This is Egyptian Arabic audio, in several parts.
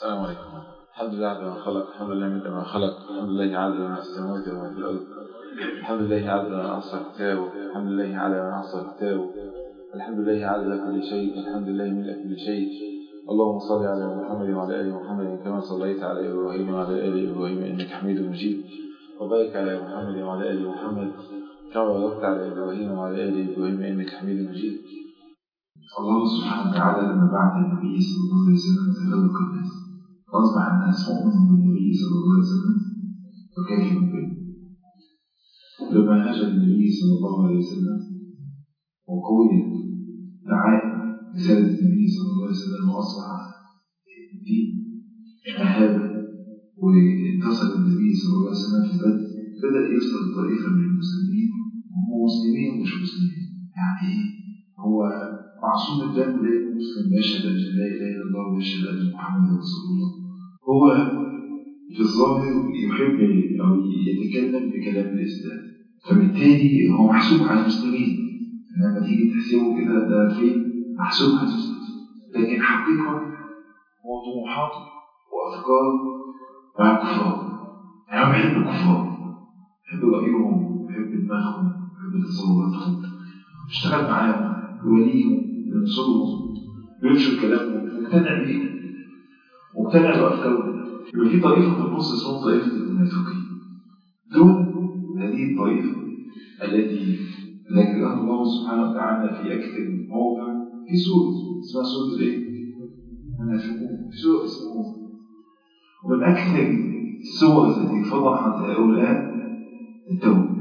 السلام عليكم الحمد لله عز ما خلق الحمد لله من ما خلق الحمد لله عز ما في السماوات وما في الأرض الحمد لله عز ما أحصى كتابه الحمد لله على ما أحصى كتابه الحمد لله عدد كل شيء الحمد لله من كل شيء اللهم صل على محمد وعلى آل محمد كما صليت على إبراهيم وعلى آل إبراهيم إنك حميد مجيد وبارك على محمد وعلى آل محمد كما باركت على إبراهيم وعلى آل إبراهيم إنك حميد مجيد الله سبحانه وتعالى لما بعث النبي صلى الله عليه وسلم تفوق الناس وأصبح الناس مؤمن بالنبي صلى الله عليه وسلم وكيف به لما هاجر النبي صلى الله عليه وسلم وقويت دعائم رسالة النبي صلى الله عليه وسلم وأصبح الدين مهابة واتصل النبي صلى الله عليه وسلم في بدء بدأ يفصل طائفة من المسلمين وهم مسلمين ومش مسلمين يعني ايه هو معصوم الدم لأنه مسلم يشهد أن لا إله إلا الله ويشهد أن محمدا رسول الله هو في الظاهر يحب أو يتكلم بكلام الإسلام فبالتالي هو محسوب على المسلمين لما تيجي تحسبه كده ده فين محسوب على المسلمين لكن حقيقة هو طموحاته وأفكاره مع الكفار يعني هو بيحب الكفار بيحب رأيهم بيحب دماغهم بيحب تصوراتهم اشتغل معاهم يوليهم ينصرهم ينشر كلامهم مقتنع بيهم مقتنع بأفكارهم يبقى في طائفة في النص اسمها طائفة المنافقين دول هذه الطائفة التي ذكرها الله سبحانه وتعالى في أكثر من موضع في سورة اسمها سورة الايه؟ المنافقون في سورة اسمها ومن أكثر السور التي فضحت هؤلاء التوبة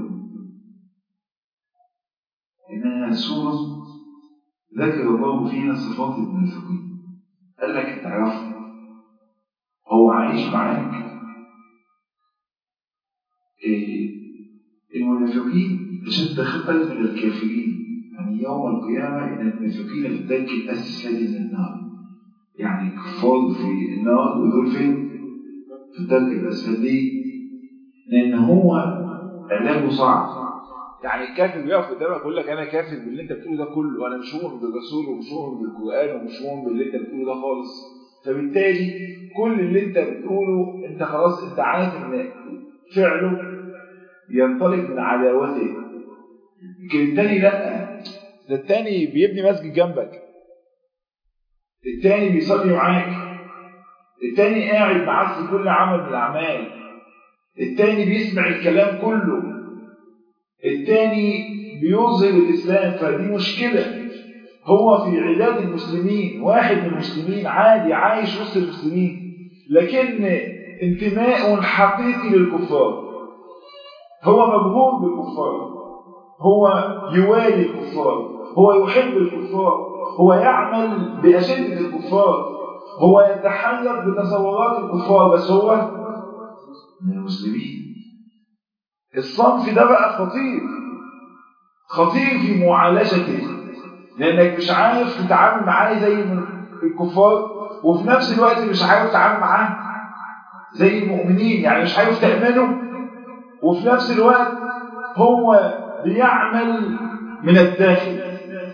إنها سورة ذكر الله فيها صفات المنافقين قال لك تعرف هو عايش معاك إيه المنافقين أشد خطر من الكافرين يعني يوم القيامة إن المنافقين في الدرك الأسفل من النار يعني كفار في النار ودول فين؟ في الدرك الأسفل ليه؟ لأن هو علاجه صعب يعني الكافر بيقف قدامك يقول لك انا كافر باللي انت بتقوله ده كله وانا مش مؤمن بالرسول ومش مؤمن بالقران ومش مؤمن باللي انت بتقوله ده خالص فبالتالي كل اللي انت بتقوله انت خلاص انت عارف ان فعله ينطلق من عداوته لكن التاني لا ده التاني بيبني مسجد جنبك التاني بيصلي معاك التاني قاعد معاك في كل عمل من الاعمال التاني بيسمع الكلام كله الثاني بيظهر الإسلام فدي مشكلة هو في عداد المسلمين واحد من المسلمين عادي عايش وسط المسلمين لكن انتماء حقيقي للكفار هو مبهور بالكفار هو يوالي الكفار هو يحب الكفار هو يعمل بأشد الكفار هو يتحلق بتصورات الكفار بس هو من المسلمين الصنف ده بقى خطير خطير في معالجته لانك مش عارف تتعامل معاه زي الكفار وفي نفس الوقت مش عارف تتعامل معاه زي المؤمنين يعني مش عارف تأمنه وفي نفس الوقت هو بيعمل من الداخل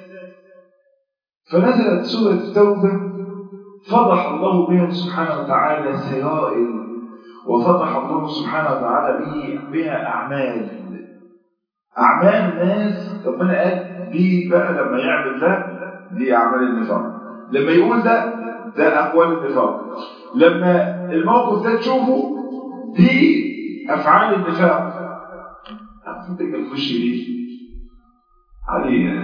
فنزلت سورة التوبة فضح الله بهم سبحانه وتعالى سرائر وفتح الله سبحانه وتعالى به بها أعمال أعمال ناس ربنا قال دي بقى لما يعمل ده دي أعمال النفاق لما يقول ده ده أقوال النفاق لما الموقف ده تشوفه دي أفعال النفاق أنت تخش ليه؟ علي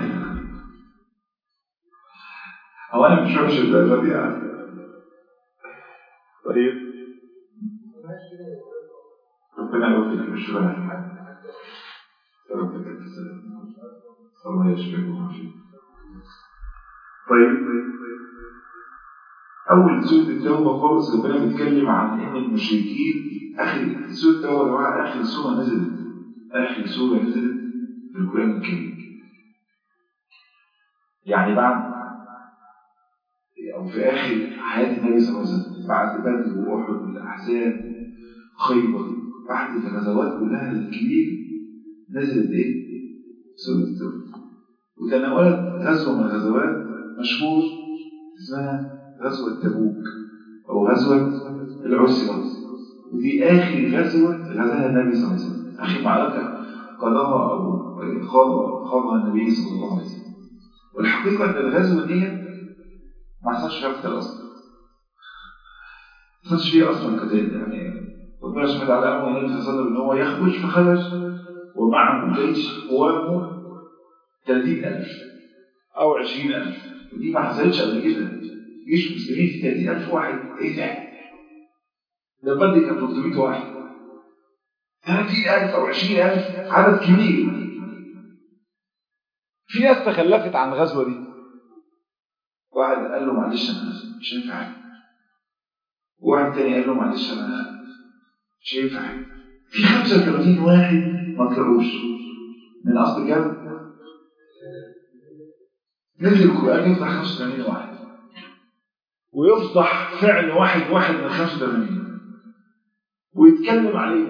هو أنا مش وحش الدرجة دي يعني طيب ربنا يوفقك مش ولا حاجة ربك السلام الله يشفيكم ويشفيك طيب أول سورة التوبة خالص ربنا بيتكلم عن إن المشركين آخر سورة التوبة يا جماعة آخر سورة نزلت آخر سورة نزلت في القرآن الكريم يعني بعد أو في آخر حياة النبي صلى الله عليه وسلم بعد بدر وأحد والأحزاب خيبر بعد الغزوات كلها الكبير نزلت ايه؟ سورة التوبة وتناولت غزوة من الغزوات مشهور اسمها غزوة تبوك أو غزوة العسرة ودي آخر غزوة غزاها النبي صلى الله عليه وسلم آخر معركة قضاها أو خاض خاضها النبي صلى الله عليه وسلم والحقيقة أن الغزوة دي ما حصلش فيها قتال أصلا ما حصلش فيها أصلا قتال يعني ربنا سبحانه وتعالى أمر النبي صلى الله عليه وسلم إن هو يخرج فخرج ومعه جيش قوامه 30000 أو 20000 ودي ما حصلتش قبل كده جيش المسلمين في 30000 واحد إيه ده؟ ده بدري كان 300 واحد 30000 أو 20000 عدد كبير في ناس تخلفت عن الغزوة دي واحد قال له معلش أنا مش هينفع حاجة واحد تاني قال له معلش أنا مش هينفع حاجة في 35 واحد ما طلعوش من أصل كام؟ نزل القرآن يفضح 85 واحد ويفضح فعل واحد واحد من 85 ويتكلم عليه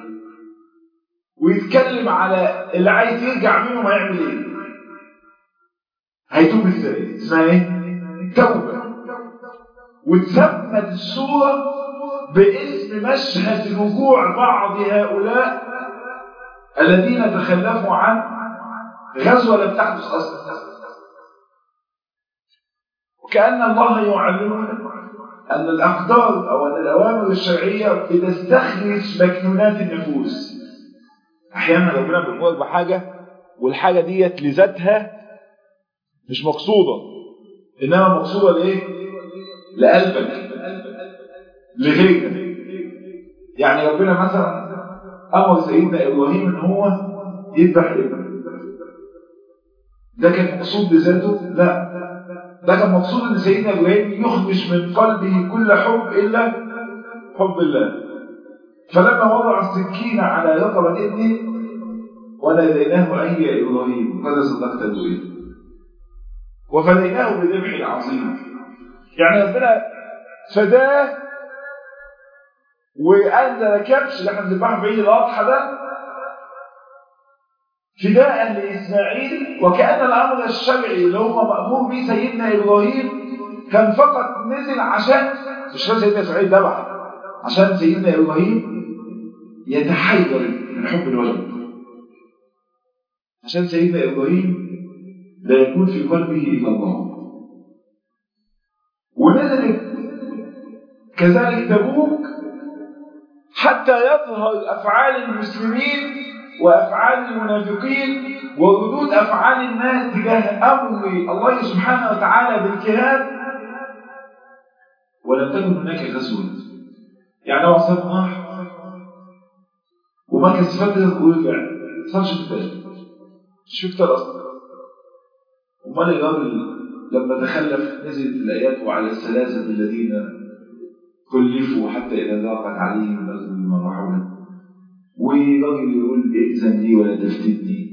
ويتكلم على اللي عايز يرجع منه ما يعمل ايه هيتوب ازاي؟ اسمها ايه؟ توبة وتسمت السورة باسم مشهد رجوع بعض هؤلاء الذين تخلفوا عن غزوة لم تحدث أصلا وكأن الله يعلمنا أن الأقدار أو أن الأوامر الشرعية بتستخرج مكنونات النفوس أحيانا ربنا بيأمرك بحاجة والحاجة ديت لذاتها مش مقصودة إنما مقصودة لإيه؟ لقلبك لغيرك يعني ربنا مثلا أمر سيدنا إبراهيم إن هو يذبح ابنه ده كان مقصود بذاته؟ لا ده كان مقصود ان سيدنا ابراهيم يخرج من قلبه كل حب الا حب الله فلما وضع السكين على رقبه ابنه وناديناه اي يا ابراهيم قد صدقت الوئيل وفديناه بذبح عظيم يعني ربنا فداه وانزل كبش اللي احنا بنذبحه في عيد الاضحى ده فداء لإسماعيل وكأن الأمر الشرعي اللي هو مأمور به سيدنا إبراهيم كان فقط نزل عشان مش عشان سيدنا إسماعيل ذبح عشان سيدنا إبراهيم يتحير من حب الولد عشان سيدنا إبراهيم لا يكون في قلبه إلا الله ونزلت كذلك تبوك حتى يظهر أفعال المسلمين وأفعال المنافقين وردود أفعال الناس تجاه أمر الله سبحانه وتعالى بالجهاد ولم تكن هناك غزوة يعني هو أصلا راح ومكث فترة ورجع صارش قتال مش في قتال أصلا أمال الراجل لما تخلف نزلت الآيات وعلى الثلاثة الذين كلفوا حتى إذا ضاقت عليهم الأرض بما رحبت وراجل يقول ائذن لي ولا تفتني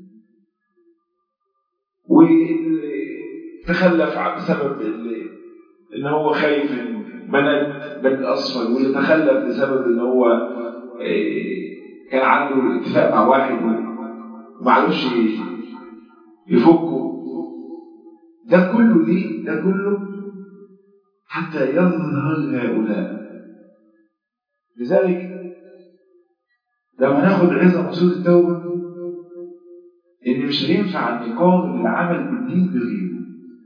وتخلف بسبب ان هو خايف بنات بني اصفر واللي تخلف بسبب ان هو كان عنده اتفاق مع واحد وما عرفش يفكه ده كله ليه؟ ده كله حتى يظهر هؤلاء لذلك لما ناخد عظة مقصود التوبة إن مش هينفع أن يقام العمل بالدين بغيره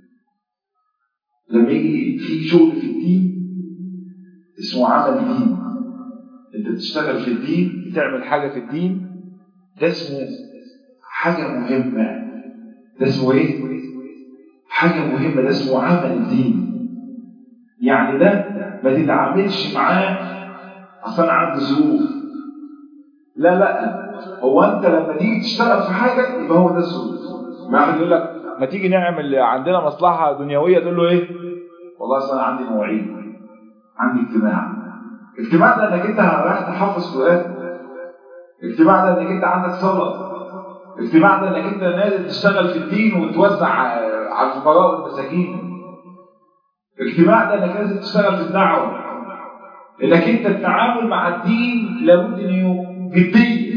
لما يجي في شغل في الدين اسمه عمل دين أنت بتشتغل في الدين بتعمل حاجة في الدين ده اسمه حاجة مهمة ده اسمه إيه؟ حاجة مهمة ده اسمه عمل دين يعني ده ما تتعاملش معاه أصل أنا عندي ظروف لا لا هو انت لما تيجي تشتغل في حاجه يبقى هو ده السلوك ما حد يقول لك ما تيجي نعمل عندنا مصلحه دنيويه تقول له ايه والله اصل انا عندي مواعيد عندي اجتماع اجتماع ده انك انت رايح تحفظ قران اجتماع ده انك انت عندك صلاه اجتماع ده انك انت نازل تشتغل في الدين وتوزع على الفقراء والمساكين اجتماع ده انك نازل تشتغل في الدعوه انك انت التعامل مع الدين لابد ان جدية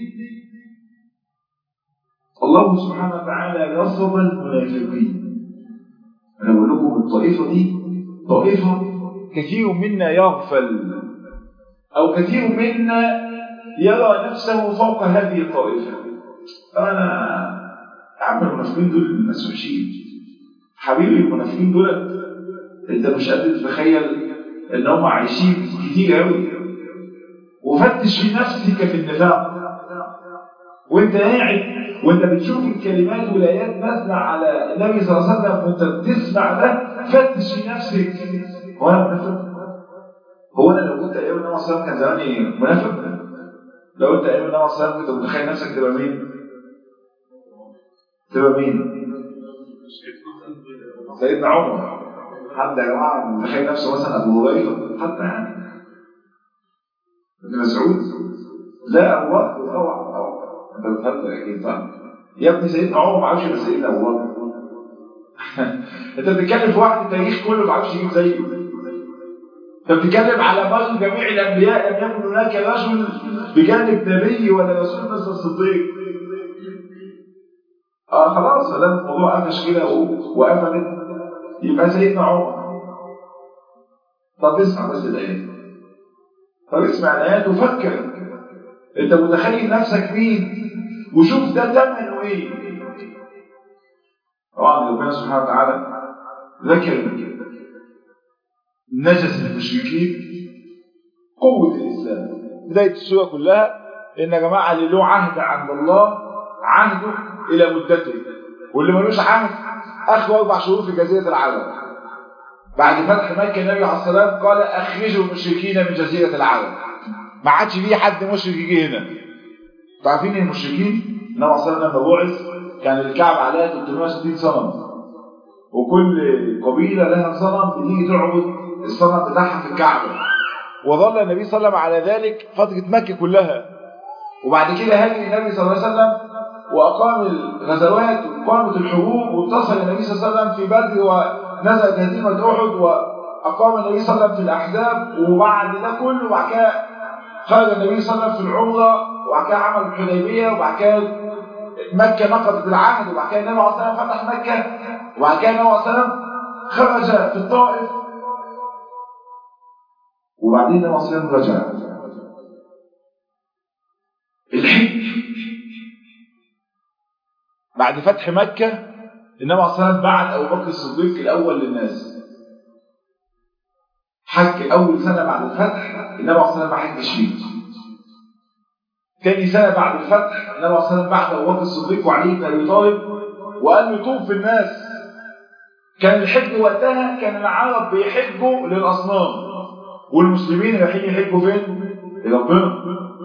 الله سبحانه وتعالى نصب المنافقين أنا بقول لكم الطائفة دي طائفة كثير منا يغفل أو كثير منا يرى نفسه فوق هذه الطائفة أنا يا عم المنافقين دول المسوشين حبيبي المنافقين دول انت مش قادر تتخيل ان هم عايشين كتير قوي وفتش في نفسك في النفاق وانت قاعد وانت بتشوف الكلمات والايات نازله على النبي صلى الله عليه وسلم وانت بتسمع ده فتش في نفسك هو انا منافق؟ هو انا لو كنت ايام النبي صلى الله عليه وسلم كان زماني منافق؟ لو انت ايام النبي صلى الله عليه وسلم كنت متخيل نفسك تبقى مين؟ تبقى مين؟ سيدنا عمر حد يا جماعه متخيل نفسه مثلا ابو هريره حتى يعني ابن مسعود لا ابو بكر طبعا طبعا انت بتهزر اكيد طبعا يا ابني سيدنا عمر ما عرفش يبقى سيدنا ابو بكر انت بتتكلم في واحد التاريخ كله ما عرفش يجيب زيه انت بتتكلم على مر جميع الانبياء لم يكن هناك رجل بجانب نبي ولا رسول مثل الصديق اه خلاص ما دام الموضوع قفش كده وقفلت يبقى سيدنا عمر طب اسمع بس الايات طب اسمع الايات وفكر انت متخيل نفسك مين وشوف ده ثمنه ايه طبعا ربنا سبحانه وتعالى ذكر نجس المشركين قوة الإسلام بداية السورة كلها إن يا جماعة اللي له عهد عند الله عهده إلى مدته واللي ملوش عهد أخذوا أربع شهور في جزيرة العرب بعد فتح مكة النبي عليه الصلاة والسلام قال أخرجوا المشركين من جزيرة العرب ما عادش فيه حد مشرك يجي هنا عارفين المشركين النبي عليه الصلاة والسلام لما بعث كان الكعب عليها 360 صنم وكل قبيلة لها صنم بتيجي تعبد الصنم بتاعها في الكعبة وظل النبي صلى الله عليه وسلم على ذلك فترة مكة كلها وبعد كده هاجر النبي صلى الله عليه وسلم وأقام الغزوات وقامت الحروب واتصل النبي صلى الله عليه وسلم في بدر ونزلت هزيمة أحد وأقام النبي صلى الله عليه وسلم في الأحزاب وبعد ده كله وبعد كده خرج النبي صلى الله عليه وسلم في العمرة وبعد كده عمل الحديبية وبعد كده مكة نقضت العهد وبعد كده النبي عليه الصلاة والسلام فتح مكة وبعد كده النبي عليه الصلاة والسلام خرج في الطائف وبعدين النبي عليه الصلاة والسلام رجع الحج بعد فتح مكة النبي عليه الصلاة والسلام بعت أبو بكر الصديق الأول للناس حج أول سنة بعد الفتح النبي عليه الصلاة والسلام ما حجش فيه تاني سنة بعد الفتح النبي عليه الصلاة والسلام بعت أبو بكر الصديق وعلي بن أبي طالب وقال له طوف في الناس كان الحج وقتها كان العرب بيحجوا للأصنام والمسلمين رايحين يحجوا فين؟ لربنا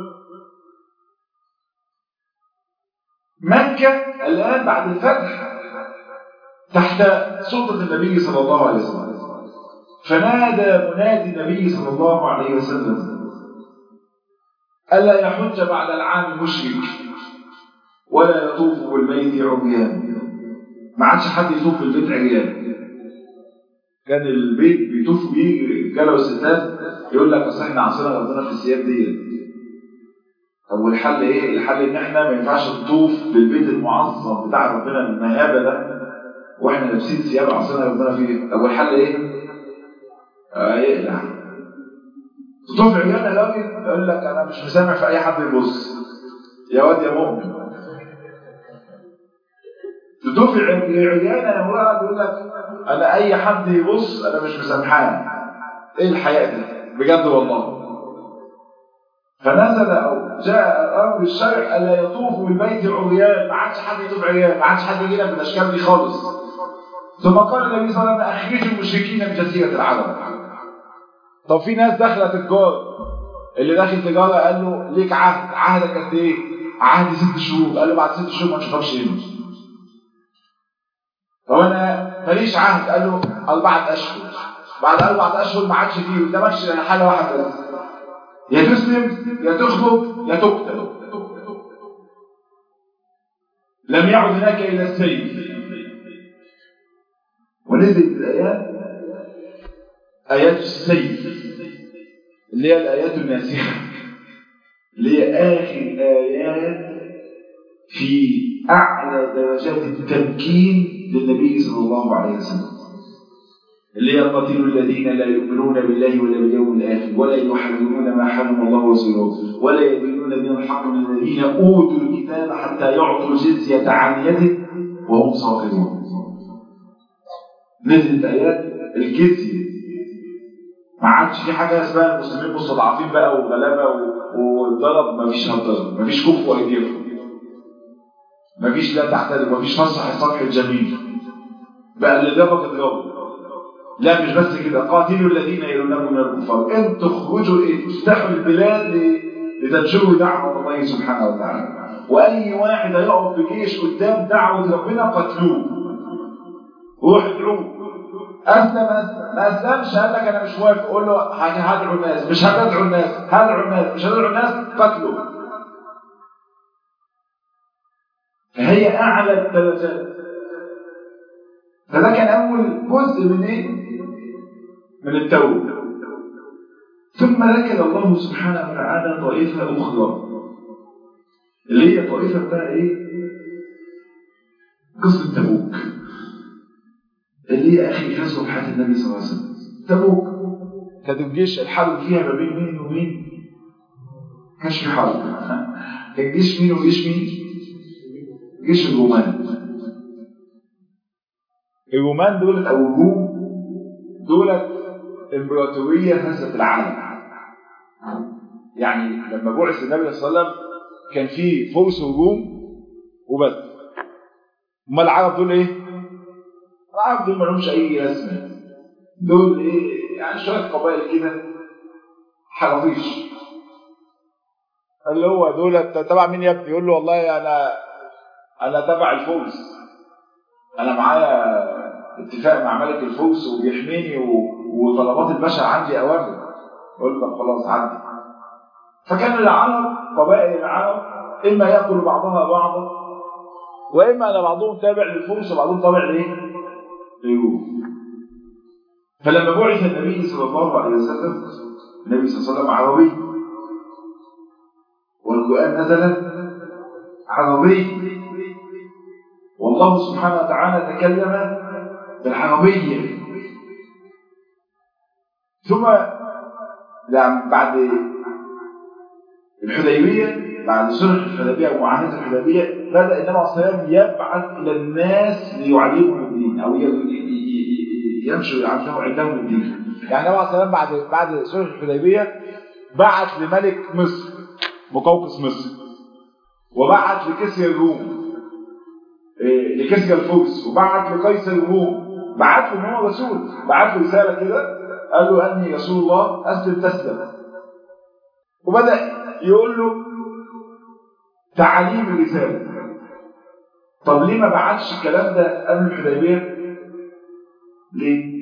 مكة الآن بعد الفتح تحت سلطة النبي صلى الله عليه وسلم فنادى منادي النبي صلى الله عليه وسلم ألا يحج بعد العام مشرك ولا يطوف بالبيت عريان ما عادش حد يطوف بالبيت عريان كان البيت بيطوف بيه رجاله والستات يقول لك اصل احنا عصينا ربنا في الثياب ديت طب والحل ايه؟ الحل ان احنا ما ينفعش نطوف بالبيت المعظم بتاع ربنا المهابه ده واحنا لابسين ثياب عصينا ربنا فيه طب والحل ايه؟ آه يقلع تطوف عريان يا راجل يقول لك انا مش مسامح في اي حد يبص يا واد يا مؤمن تطوف عريان يا مراد يقول لك انا اي حد يبص انا مش مسامحاه ايه الحياة دي بجد والله فنزل او جاء امر الشرع الا يطوف بالبيت عريان ما عادش حد يطوف عريان ما عادش حد يجي لك بالاشكال دي خالص ثم قال النبي صلى الله عليه وسلم اخرجوا المشركين من جزيره العرب طب في ناس داخله تجار اللي داخل تجاره قال له ليك عهد عهدك قد ايه؟ عهدي ست شهور قال له بعد ست شهور ما نشوفكش هنا طب انا ماليش عهد قال له اربعه اشهر بعد اربعه اشهر ما عادش فيه قدامكش حاله واحده بس يا تسلم يا تخطب يا تقتل لم يعد هناك الا السيف ونزلت الايات ايات السيف اللي هي الايات الناسخه اللي هي اخر ايات في اعلى درجات التمكين للنبي صلى الله عليه وسلم اللي هي قاتلوا الذين لا يؤمنون بالله ولا باليوم الآخر ولا يحرمون ما حرم الله ورسوله ولا يدينون دين الحق من الذين أوتوا الكتاب حتى يعطوا الجزية عن يد وهم صاغرون نزلت آيات الجزية ما عادش في حاجة اسمها المسلمين مستضعفين بقى وغلابة والضرب ما فيش هالضرب ما فيش كف وأيديكم ما فيش لا تحترم ما فيش مسح الصفح الجميل بقى اللي ضربك اضربه لا مش بس كده قاتلوا الذين يلونكم من الكفار ان تخرجوا تفتحوا البلاد لتنشروا دعوة الله سبحانه وتعالى واي واحد هيقف بجيش قدام دعوة ربنا قتلوه روح ادعوه اسلم اسلم ما اسلمش قال لك انا مش موافق قول له هدعو الناس مش هتدعو الناس هدعو الناس مش هدعو الناس قتله فهي اعلى الدرجات فده كان اول جزء من ايه من التوبه ثم ذكر الله سبحانه وتعالى طائفه اخرى اللي هي طائفه بقى ايه قصه تبوك اللي هي اخي حسب حياه النبي صلى الله عليه وسلم تبوك كانت الجيش الحرب فيها ما بين مين ومين كانش في حرب كان جيش مين وجيش مين جيش الرومان الرومان دول او الروم دولت امبراطوريه هزت العالم يعني لما بعث النبي صلى الله عليه وسلم كان في فرس وروم وبس اما العرب دول ايه العرب دول ما لهمش اي لازمه دول ايه يعني شويه قبائل كده حرافيش اللي هو دول تبع مين يا ابني يقول له والله انا انا تبع الفرس انا معايا اتفاق مع ملك الفرس وبيحميني و... وطلبات البشر عندي اوامر قلت طب خلاص عندي فكان العرب قبائل العرب اما ياكل بعضها بعضا واما ان بعضهم تابع للفرس وبعضهم تابع لايه؟ للروم فلما بعث النبي صلى الله عليه وسلم النبي صلى الله عليه وسلم عربي والقران نزل عربي والله سبحانه وتعالى تكلم بالعربية ثم بعد الحديبية بعد صلح الحديبية ومعاهدة الحديبية بدأ النبي عليه الصلاة والسلام يبعث إلى الناس ليعلمهم الدين أو يمشوا عندهم الدين يعني النبي عليه الصلاة والسلام بعد بعد صلح الحديبية بعت لملك مصر مقوقس مصر وبعت لكسر الروم لكسر الفرس وبعت لقيصر الروم بعت له ان هو رسول بعت له رساله كده قال له اني رسول الله اسلم تسلم وبدا يقول له تعاليم الرساله طب ليه ما بعتش الكلام ده قبل الحديبيه ليه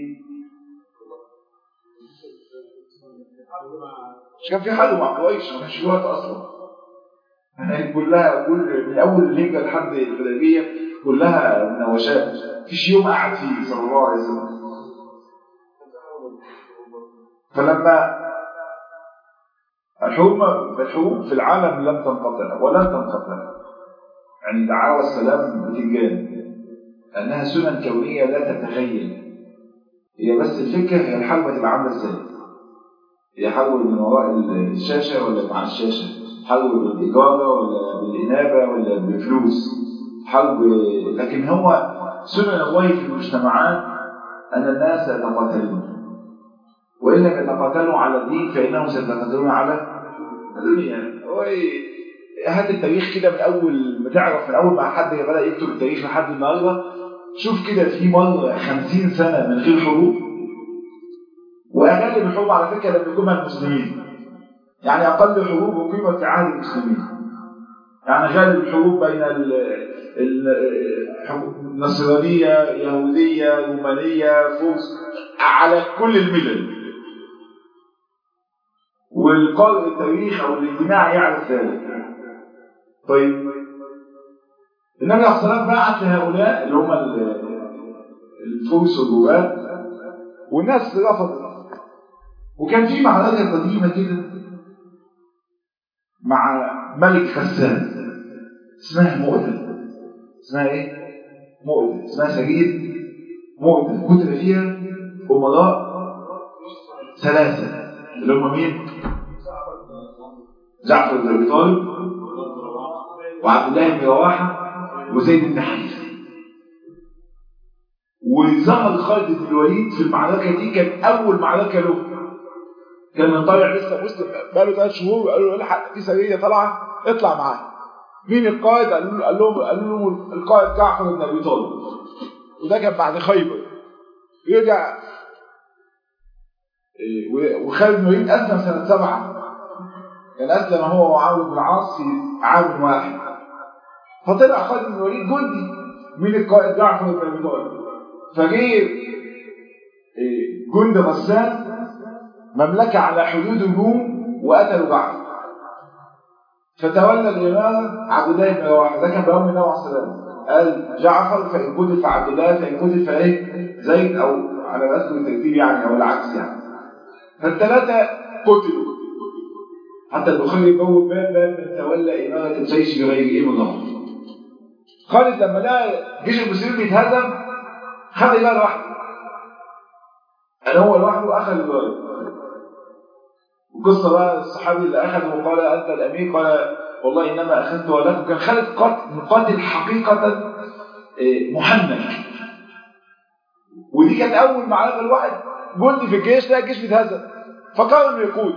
مش كان في حد مع قريش ما كانش في وقت اصلا كلها كل من اول الهجره لحد الحديبيه كلها مناوشات مفيش يوم قعد فيه صلى الله عليه وسلم فلما الحروب الحروب في العالم لم تنقطع ولن تنقطع يعني دعاوى السلام بتنجان انها سنن كونيه لا تتخيل هي بس الفكره هي الحرب هتبقى عامله ازاي هي حرب من وراء الشاشه ولا مع الشاشه حرب بالاجاره ولا بالانابه ولا بفلوس حرب لكن هو سنن الله في المجتمعات أن الناس يتقاتلون وإن لم يتقاتلوا على الدين فإنهم سيتقاتلون على الدنيا هات التاريخ كده من أول ما تعرف من أول ما حد بدأ يكتب التاريخ لحد النهارده شوف كده في مرة خمسين سنة من غير حروب وأغلب الحروب على فكرة لم يكونها المسلمين يعني أقل حروب أقيمت في عهد المسلمين يعني غالب الحروب بين النصرانية يهودية رومانية فرس على كل الملل والقارئ التاريخ أو الاجتماع يعرف ذلك طيب النبي عليه الصلاة والسلام بعت لهؤلاء اللي هم الفرس والرومان والناس رفضت وكان في معركة قديمة كده مع ملك غسان اسمها مؤتة اسمها ايه؟ مؤتة اسمها سجيد مؤتة كتب فيها أمراء ثلاثة اللي هم مين؟ جعفر بن أبي طالب وعبد الله بن رواحة وزيد بن حارثة وظهر خالد بن الوليد في المعركة دي كان أول معركة له كان طالع لسه مسلم بقاله ثلاث شهور وقالوا له الحق في سرية طالعة اطلع معاه مين القائد؟ قالوا له قال لهم قالوا له القائد جعفر بن أبي طالب وده كان بعد خيبر رجع وخالد بن الوليد أسلم سنة سبعة كان أسلم هو وعمرو بن العاص في عام واحد فطلع خالد بن الوليد جندي من القائد جعفر بن أبي طالب فجه جند غسان مملكة على حدود الروم وقتلوا جعفر فتولى الإمامة عبد الله بن رواحة ده كان بأمر النبي عليه السلام قال جعفر فإن قتل فعبد الله فإن قتل فإيه زيد أو على ما أذكر الترتيب يعني أو العكس يعني فالثلاثة قتلوا حتى البخاري بوب باب باب من تولى إمامة الجيش بغير إيه ظهر خالد لما لقى جيش المسلمين بيتهزم خد بقى لوحده أنا هو لوحده أخذ الغاية وقصة بقى الصحابي اللي أخذه وقال أنت الأمير قال والله إنما أخذت ولكم كان خالد قاتل مقاتل حقيقة محنك ودي كانت أول معركة الواحد جندي في الجيش لقى الجيش بيتهزم فقرر إنه يقود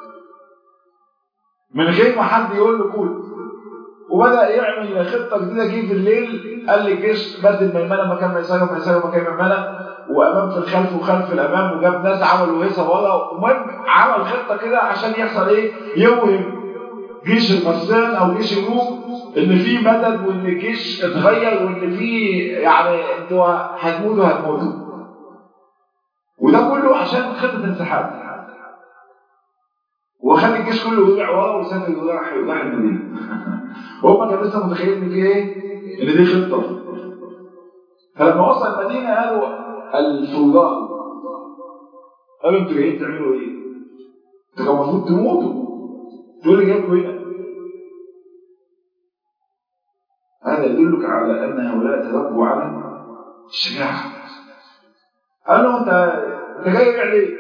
من غير ما حد يقول له قود وبدأ يعمل خطة جديدة جه في الليل قال للجيش بدل ميمنة مكان ميسرة وميسرة مكان ميمنة وأمام في الخلف وخلف الأمام وجاب ناس عملوا هيصة ورا المهم عمل خطة كده عشان يحصل إيه يوهم جيش الغسان أو جيش الروم إن في مدد وإن الجيش اتغير وإن في يعني أنتوا هتموتوا هتموتوا وده كله عشان خطة انسحاب وخد الجيش كله ورجع ورا وسافر وراح راح المدينة وهم كانوا لسه متخيلين ان في ايه؟ ان دي خطة فلما وصل المدينة قالوا الفرار قالوا انتوا جايين تعملوا ايه؟ انتوا كان المفروض تموتوا دول اللي جايبكم هنا هذا يدلك على ان هؤلاء تربوا على الشجاعة قال له انت انت جاي تعمل ايه؟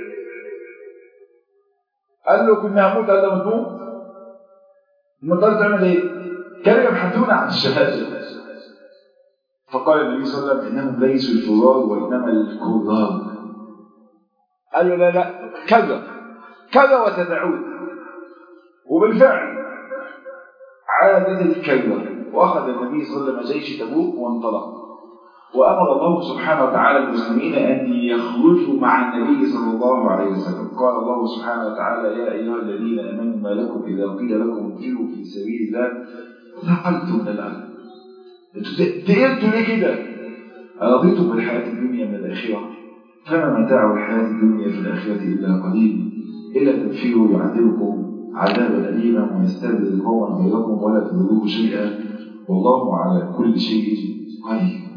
قال له كنا هموت قال له متموت المطار تعمل ايه؟ كانوا يبحثون عن الشهاده فقال النبي صلى الله عليه وسلم انهم ليسوا الفرار وانما الكرار قال له لا لا كذا كذا وتدعون وبالفعل عادت الكذا واخذ النبي صلى الله عليه وسلم جيش تبوك وانطلق وأمر الله سبحانه وتعالى المسلمين أن يخرجوا مع النبي صلى الله عليه وسلم قال الله سبحانه وتعالى يا أيها الذين آمنوا ما لكم إذا قيل لكم انفروا في سبيل الله ثقلتم من الأرض تقلتوا ليه كده أرضيتم بالحياة الدنيا من الآخرة فما متاع الحياة الدنيا في الآخرة إلا قليل إلا تنفروا يعذبكم عذابا أليما ويستبدل قوما غيركم ولا تضروه شيئا والله على كل شيء قدير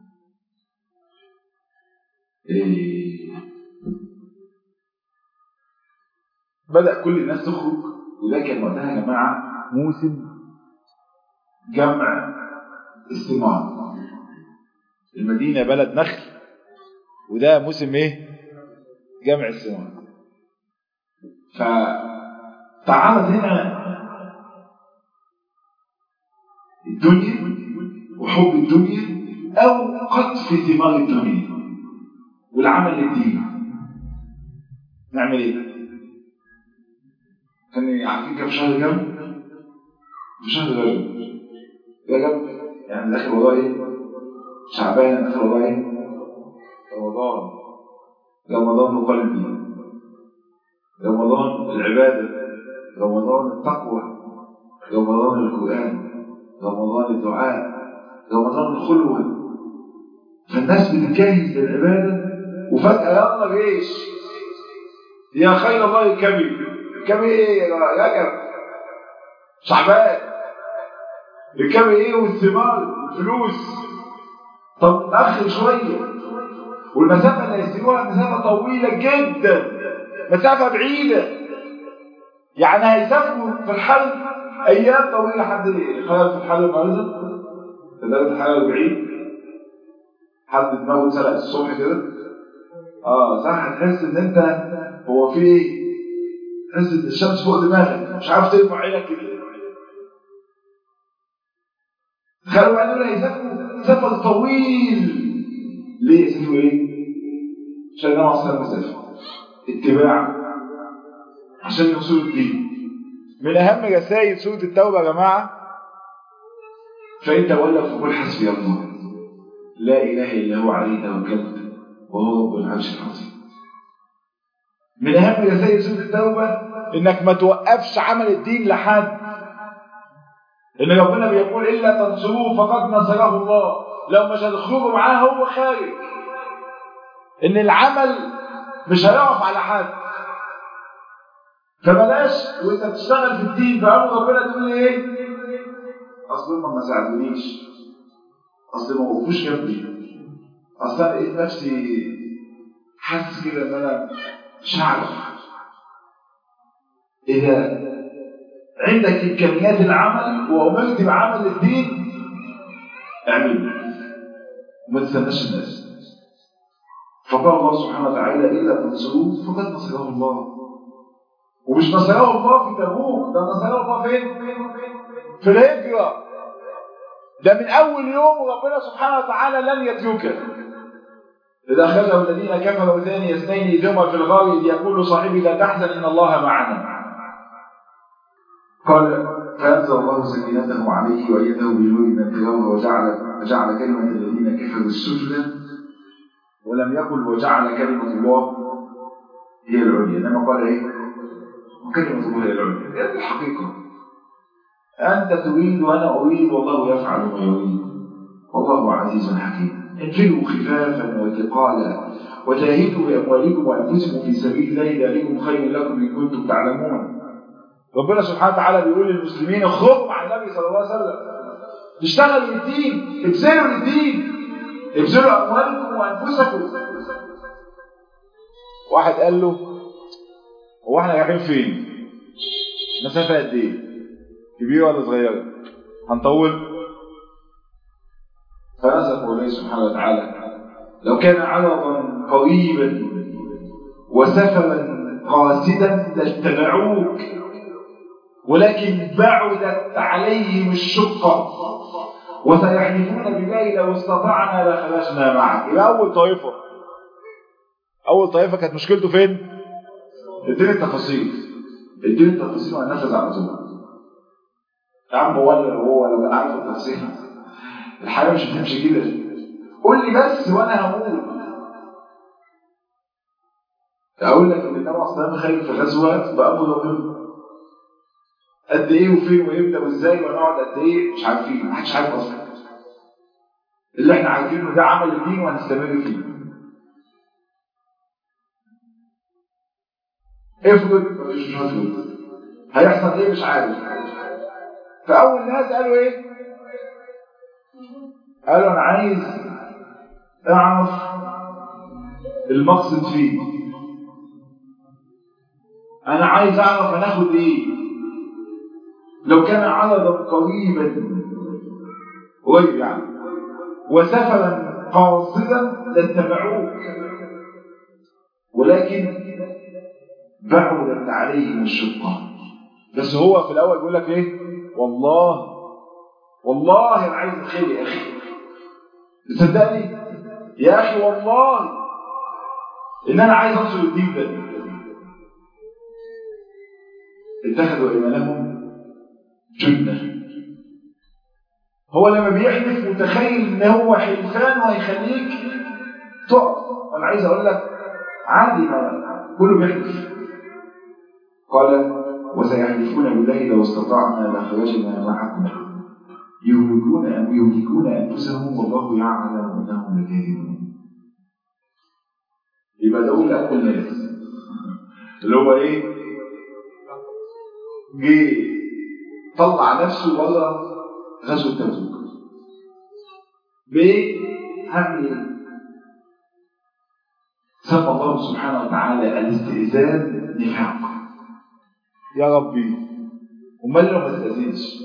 إيه بدأ كل الناس تخرج وده كان وقتها يا جماعة موسم جمع استمار المدينة بلد نخل وده موسم ايه جمع استمار فتعرض هنا الدنيا وحب الدنيا او قطف ثمار الدنيا والعمل للدين نعمل ايه كان عارفين كم شهر كم في شهر رجب رجب يعني داخل وضع ايه شعبان داخل وضع ايه رمضان رمضان قلبي رمضان العبادة رمضان التقوى رمضان القرآن رمضان الدعاء رمضان الخلوة فالناس بتجهز للعبادة وفجأة يلا جيش يا خير الله الكبير الكبير ايه يا رجب شعبان الكبير ايه والثمار والفلوس طب اخر شوية والمسافة اللي هيسيبوها مسافة طويلة جدا مسافة بعيدة يعني هيسافروا في الحل ايام طويلة حد خلال في الحل النهارده تدرس الحل 40 حد دماغه سرق الصبح كده اه صح هتحس ان انت هو في ايه تحس ان الشمس فوق دماغك مش عارف ترفع عينك كده تخيلوا بعدين هيسافروا سفر طويل ليه يسافروا ايه؟ عشان النبي عليه الصلاه والسلام اتباع عشان يوصلوا الدين من اهم رسائل سوره التوبه يا جماعه فان تولوا فقل حسبي الله لا اله الا هو عليه توكلت وهو رب العرش العظيم من اهم رسائل سوره التوبه انك ما توقفش عمل الدين لحد ان ربنا بيقول الا تنصروه فقد نصره الله لو مش هتخرجوا معاه هو خارج ان العمل مش هيقف على حد فبلاش وانت بتشتغل في الدين فامر ربنا تقول ايه اصل هم ما ساعدونيش اصل ما وقفوش جنبي اصل انا لقيت نفسي حاسس كده ان انا مش هعرف اذا عندك امكانيات العمل وامرت بعمل الدين اعمله وما تستناش الناس فقال الله سبحانه وتعالى الا تنصروه فقد نصره الله ومش نصره الله في تبوك ده نصره الله فين؟ في الهجره ده من اول يوم ربنا سبحانه وتعالى لم يتركه إذا أخذه الذين كفروا ثاني اثنين إذ هما في الغار إذ يقول صاحبي لا تحزن إن الله معنا قال فأنزل الله سكينته عليه وأيده بجنود من التجارة وجعل وجعل كلمة الذين كفروا السفلى ولم يقل وجعل كلمة الله هي العليا إنما قال إيه؟ وكلمة الله هي العليا هذه الحقيقة أنت تريد وأنا أريد والله يفعل ما يريد والله عزيز حكيم انفروا خفافا وثقالا وجاهدوا بأموالكم وأنفسكم في سبيل الله ذلكم خير لكم إن كنتم تعلمون ربنا سبحانه وتعالى بيقول للمسلمين اخرجوا مع النبي صلى الله عليه وسلم اشتغلوا للدين ابذلوا للدين ابذلوا اموالكم وانفسكم واحد قال له هو احنا رايحين فين مسافه قد ايه كبيره ولا صغيره هنطول فنزل قوله سبحانه وتعالى لو كان عرضا قريبا وسفرا قاصدا لاتبعوك ولكن بعدت عليهم الشقة وسيحلفون بالله لو استطعنا لخرجنا معك يبقى أول طائفة أول طائفة كانت مشكلته فين؟ اديني التفاصيل اديني التفاصيل وهنفذ على طول يا عم هو ولا هو لو كان عارف التفاصيل الحياة مش هتمشي كده قول لي بس وأنا هقول أقول لك إن النبي عليه الصلاة والسلام خارج في غزوة بأمر ربنا قد ايه وفين وامتى وازاي ونقعد قد ايه مش عارفين ما حدش عارف اصلا اللي احنا عارفينه ده عمل الدين وهنستمر فيه افرض مش هفرض هيحصل ايه مش عارف فاول ناس قالوا ايه قالوا انا عايز اعرف المقصد فيه انا عايز اعرف هناخد ايه لو كان عرضا قريبا قريب يعني وسفرا قاصدا لاتبعوك ولكن بعدت عليهم الشقة بس هو في الأول بيقول لك إيه والله والله أنا عايز الخير يا أخي تصدقني يا أخي والله إن أنا عايز أنصر الدين ده اتخذوا إيمانهم جنة هو لما بيحلف متخيل ان هو حلفان وهيخليك تقف انا عايز اقول لك عادي ما كله بيحلف قال وسيحلفون بالله لو استطعنا لخرجنا معكم يهلكون أم يهلكون انفسهم والله يعلم انهم لكاذبون يبقى ده اول اول ناس اللي هو ايه جه طلع نفسه بره غزوه تبوك بايه هعمل ايه سمى الله سبحانه وتعالى الاستئذان نفاق يا ربي امال لو ما استاذنش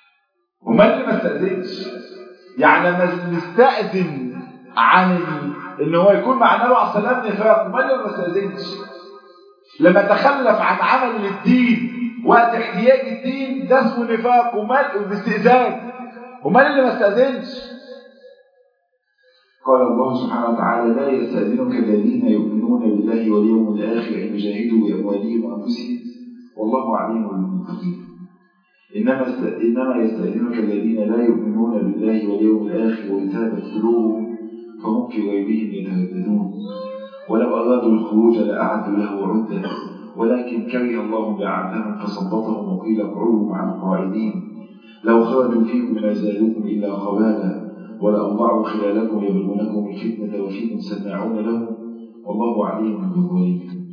امال اللي ما استاذنش يعني لما نستاذن عن ان هو يكون مع النبي عليه الصلاه والسلام نفاق امال لما ما استاذنش لما تخلف عن عمل للدين وقت احتياج الدين ده اسمه نفاق ومال باستئذان امال اللي ما استاذنش قال الله سبحانه وتعالى لا يستأذنك الذين يؤمنون بالله واليوم الآخر أن يجاهدوا بأموالهم وأنفسهم والله عليم بالمتقين إنما إنما يستأذنك الذين لا يؤمنون بالله واليوم الآخر وارتابت قلوبهم فهم في غيبهم يترددون ولو أرادوا الخروج لأعدوا له عدة ولكن كره الله بعثهم فصبتهم وقيل اقعدوا مع القاعدين لو خرجوا فيكم ما زادوكم إلا خبالا ولأوضعوا خلالكم يبغونكم الفتنة وفيكم سماعون لهم والله عليم بالظالمين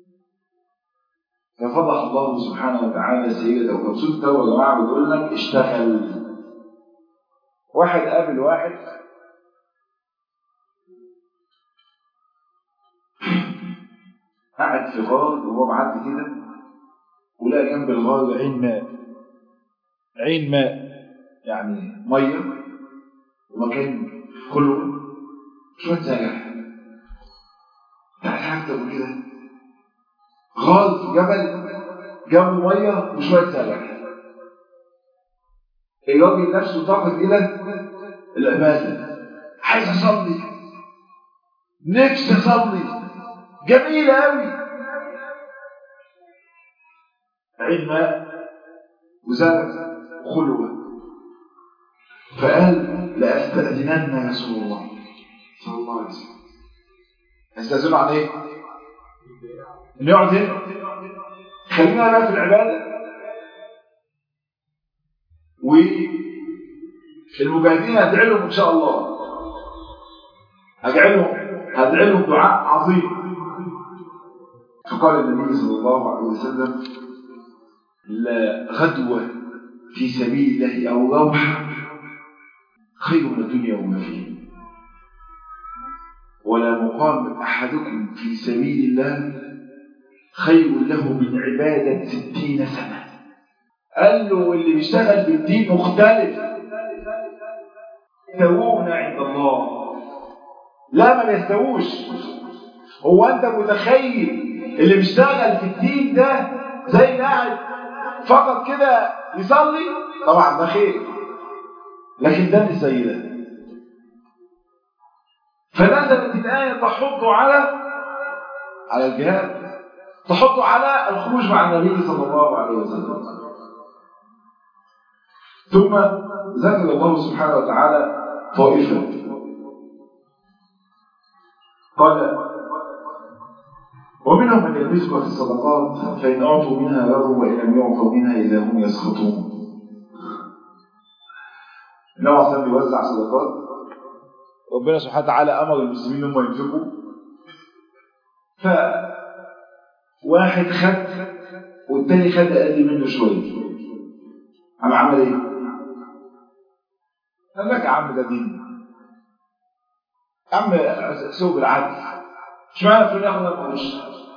ففضح الله سبحانه وتعالى سيدة وكبسوط التوبة يا جماعة بتقول لك اشتغل واحد قابل واحد قاعد في غار وهو معدي كده ولقى جنب الغار عين ماء عين ماء يعني ميه ومكان كله شويه زرع تعرف تقول كده غار في جبل جنبه ميه وشويه زرع الراجل نفسه طاقت الى العباده عايز اصلي نفسي اصلي جميلة أوي عين ماء وزرع وخلوة فقال لأستأذنن رسول الله صلى الله عليه وسلم استأذنوا عن ايه؟ انه يقعد هنا خلينا بقى في العبادة والمجاهدين هدعي لهم ان شاء الله هدعي لهم هدعي لهم دعاء عظيم فقال النبي صلى الله عليه وسلم لا غدوة في سبيل الله أو روح خير من الدنيا وما فيها ولا مقام أحدكم في سبيل الله خير له من عبادة ستين سنة قال له اللي بيشتغل بالدين مختلف يستوون عند الله لا ما بيستووش هو انت متخيل اللي بيشتغل في الدين ده زي اللي قاعد فقط كده يصلي طبعا ده خير لكن ده مش زي ده فنزلت الآية تحض على على الجهاد تحض على الخروج مع النبي صلى الله عليه وسلم ثم ذكر الله سبحانه وتعالى طائفة قال ومنهم من يلبسك في الصدقات فإن أعطوا منها رضوا وإن لم يعطوا منها إذا هم يسخطون النبي عليه الصلاة بيوزع صدقات ربنا سبحانه وتعالى أمر المسلمين هم ينفقوا ف واحد خد والتاني خد أقل منه شوية عم عمل إيه؟ قال لك يا عم ده دين يا عم سوق العدل مش معنى فلان ياخد القروش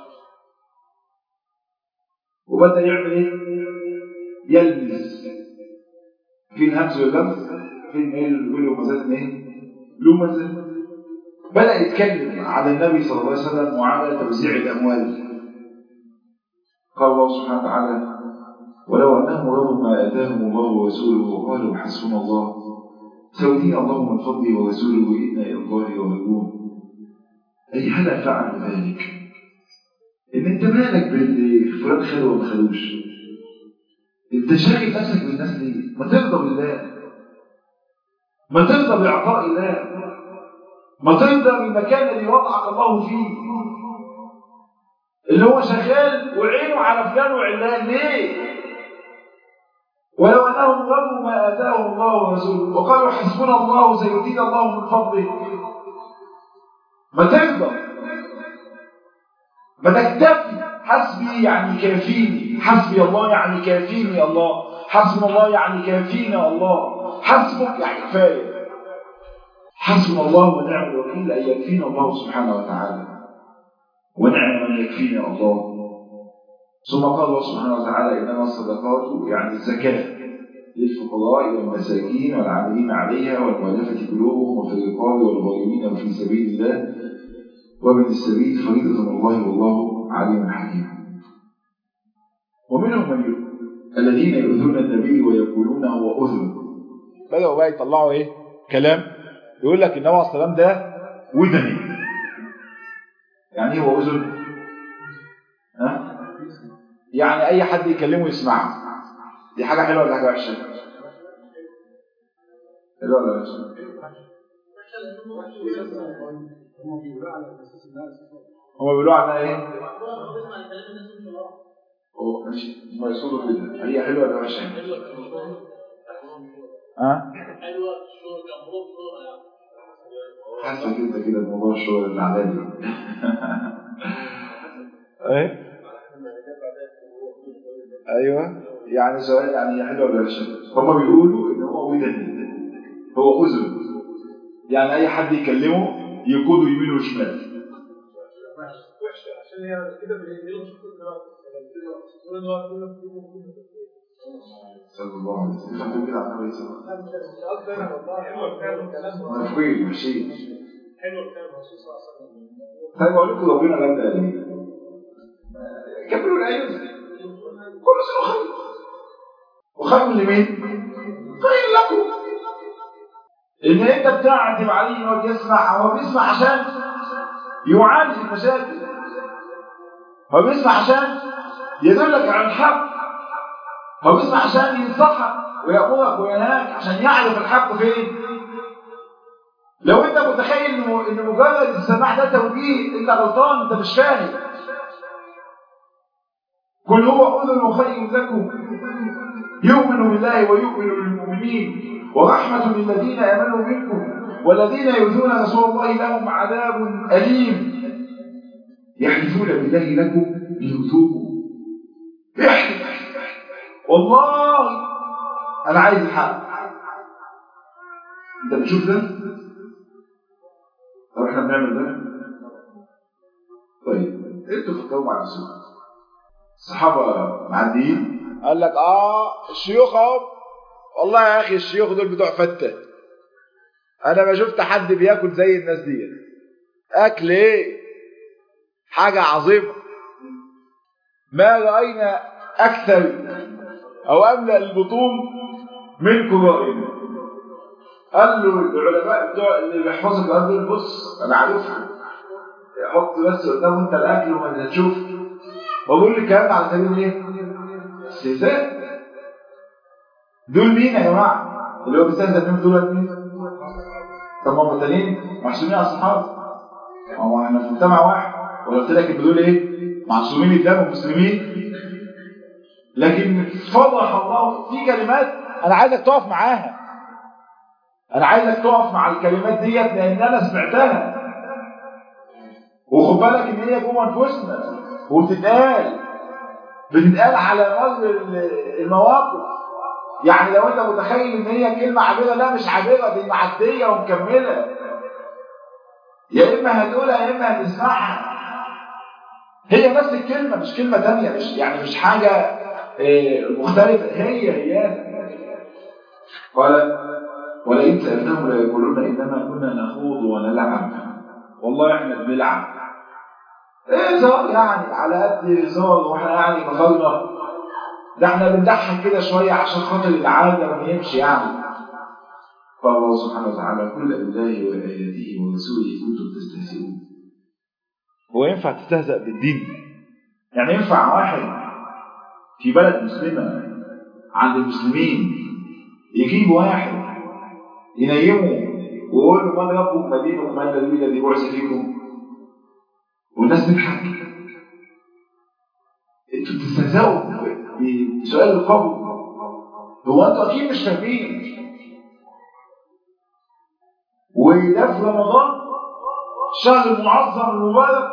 وبدأ يعمل ايه؟ يلمس في الهمس واللمس في الميل اللي له مزاج ايه؟ له مزاج بدأ يتكلم على النبي صلى الله عليه وسلم وعلى توزيع الأموال قال الله سبحانه وتعالى ولو أنهم رضوا ما آتاهم الله ورسوله وقالوا حسبنا الله سيؤتينا الله من فضله ورسوله إنا إلى الله راغبون أي هلا فعلوا ذلك إن أنت مالك باللي فلان خده وما خدوش أنت شاغل نفسك بالناس ليه؟ ما ترضى بالله ما ترضى بإعطاء الله ما ترضى بالمكان اللي وضعك الله فيه اللي هو شغال وعينه على فلان وعلان ليه؟ ولو أنهم رضوا ما آتاهم الله ورسوله وقالوا حسبنا الله سيؤتينا الله من فضله ما ترضى ما تكتفي حسبي يعني كافيني حسبي الله يعني كافيني الله حسبنا الله يعني كافينا الله حسبك يعني كفايه حسبنا الله ونعم الوكيل ان يكفينا الله سبحانه وتعالى ونعم من يكفينا الله ثم قال الله سبحانه وتعالى انما الصدقات يعني الزكاه للفقراء والمساكين والعاملين عليها والمؤلفة قلوبهم وفي الرقاب والغارمين وفي سبيل الله وابن السبيل فريضة من الله والله عليم حكيم ومنهم من يؤمن الذين يؤذون النبي ويقولون هو أذن بدأوا بقى يطلعوا ايه كلام يقول لك النبي عليه الصلاة والسلام ده ودني يعني ايه هو أذن؟ ها؟ يعني اي حد يكلمه يسمعه دي حاجة حلوة ولا حاجة وحشة حلوة ولا وحشة؟ هما بيقولوا عنها ايه هو ماشي هم يقصدوا كده هي حلوة ولا وحشة؟ ها حاسة كده كده موضوع الشغل اللي عليا ايه ايوه يعني سؤال يعني هي حلوة ولا وحشة؟ هم بيقولوا إن هو ودن هو أذن يعني اي حد يكلمه يقوده يمين وشمال عشان هي كده بالانجليزي صلى الله عليه وسلم خدوا كده على النبي صلى الله عليه وسلم حلو مفقود ماشي كلام الرسول صلى الله عليه وسلم طيب أقول لكم ربنا غنى ليه؟ كملوا الآية كل سنة خير وخير لمين؟ خير لكم ان انت بتعتب عليه هو بيسمع هو بيسمع عشان يعالج المشاكل هو بيسمع عشان يدلك على الحق هو بيسمع عشان ينصحك ويأمرك وينهاك عشان يعرف الحق فين لو انت متخيل انه ان مجرد السماع ده توجيه انت غلطان انت مش فاهم قل هو اذن خير لكم يؤمن بالله ويؤمن بالمؤمنين ورحمة للذين آمنوا منكم والذين يؤذون رسول الله لهم عذاب أليم يحلفون بالله لكم ليؤذوكم احلف والله أنا عايز الحق أنت بتشوف ده؟ طب إحنا بنعمل ده؟ طيب أنتوا فكروا مع نفسكم الصحابة معديين قال لك آه الشيوخ أهو والله يا أخي الشيوخ دول بتوع فتة أنا ما شفت حد بياكل زي الناس دي أكل إيه حاجة عظيمة ما رأينا أكثر أو أملأ البطون منكم رأينا قال له العلماء بتوع اللي بيحفظوا القرآن دول بص أنا عارفهم حط بس قدامه أنت الأكل وما تشوف بقول لك الكلام ده على سبيل إيه؟ استهزاء دول مين يا جماعة؟ اللي هو بيستهزأ بيهم دول مين؟ طب ما هم التانيين محسومين على الصحابة هو احنا في مجتمع واحد ولا قلت لك دول ايه؟ معصومين الدم ومسلمين لكن فضح الله في كلمات انا عايزك تقف معاها انا عايزك تقف مع الكلمات ديت لان انا سمعتها وخد بالك ان هي جوه انفسنا وبتتقال بتتقال على مر المواقف يعني لو انت متخيل ان هي كلمة عابرة لا مش عابرة دي معدية ومكملة يا اما هنقولها يا اما هنسمعها هي نفس الكلمة مش كلمة تانية مش يعني مش حاجة اه مختلفة هي هي قال ولئن سألتهم ليقولون إنما كنا نخوض ونلعب والله احنا بنلعب ايه هزار يعني على قد هزار واحنا يعني مخلنا ده احنا بنضحك كده شوية عشان خاطر العادة ما يمشي يعني قال الله سبحانه وتعالى قل بالله وآياته ورسوله كنتم تستهزئون هو ينفع تستهزأ بالدين يعني ينفع واحد في بلد مسلمة عند المسلمين يجيب واحد ينيمه ويقول له من ربك ما دينك ما النبي الذي بعث فيكم والناس تضحك انتوا بتستهزئوا بسؤال القبر هو انتوا اكيد مش فاهمين وده في رمضان الشهر المعظم المبارك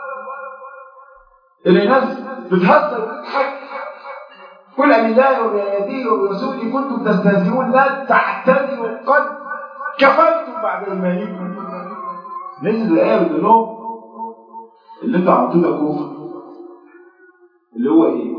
اللي الناس بتهزر وتضحك قل بالله وبآياته وبرسوله كنتم تستهزئون لا تعتذروا قد كفرتم بعد ايمانكم نزل الايه بتقول لهم اللي انتوا عملتوه ده كفر اللي هو ايه؟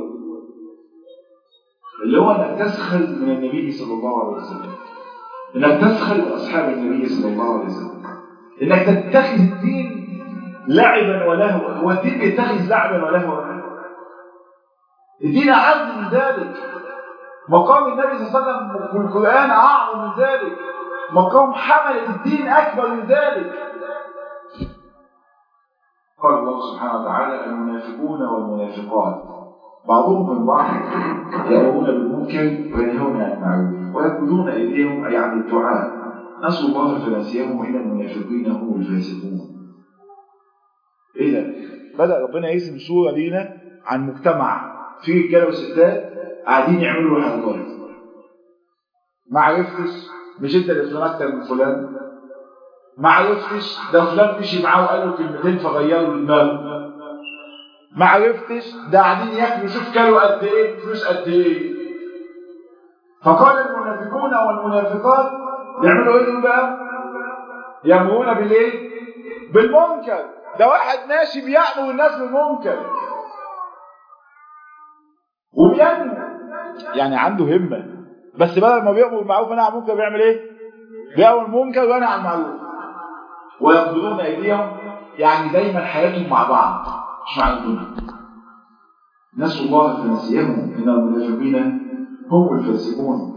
اللي هو انك تسخر من النبي صلى الله عليه وسلم انك تسخر من اصحاب النبي صلى الله عليه وسلم انك تتخذ الدين لعبا ولهوا هو الدين بيتخذ لعبا ولهوا الدين أعز من ذلك مقام النبي صلى الله عليه وسلم في القرآن أعظم من ذلك مقام حملة الدين أكبر من ذلك قال الله سبحانه وتعالى المنافقون والمنافقات بعضهم من بعض يأمرون بالمنكر وينهون عن المعروف ويأخذون أيديهم أي عن الدعاء نسوا الله فنسيهم إن المنافقين هم الفاسقون إيه ده؟ بدأ ربنا يرسم صورة لينا عن مجتمع فيه رجاله وستات قاعدين يعملوا حركات ما عرفتش مش انت اللي فلان اكتر من فلان ما عرفتش ده فلان مشي معاه وقال له كلمتين فغيروا دماغه ما عرفتش ده قاعدين ياكلوا شوف كلوا قد ايه فلوس قد ايه فقال المنافقون والمنافقات يعملوا ايه دول بقى؟ يامرون بالايه؟ بالمنكر ده واحد ماشي بيأمر الناس بالمنكر وبينمو يعني عنده همة بس بدل ما بيأمر بالمعروف ونهى عن المنكر بيعمل ايه؟ بيأمر المنكر وينهى عن المعروف ويقبضون ايديهم يعني دايما حياتهم مع بعض مش مع الدنيا نسوا الله فنسيهم ان المنافقين هم الفاسقون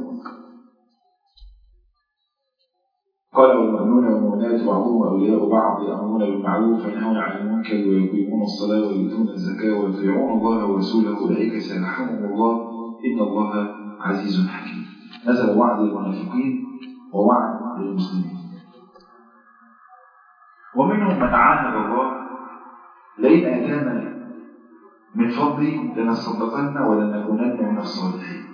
قال والمؤمنون والمؤمنات بعضهم اولياء بعض يامرون بالمعروف وينهون عن المنكر ويقيمون الصلاه ويؤتون الزكاه ويطيعون الله ورسوله اولئك سيرحمهم الله ان الله عزيز حكيم نزل وعد للمنافقين ووعد للمسلمين ومنهم من عاهد الله لئن اتانا من فضله لنصدقن ولنكونن من الصالحين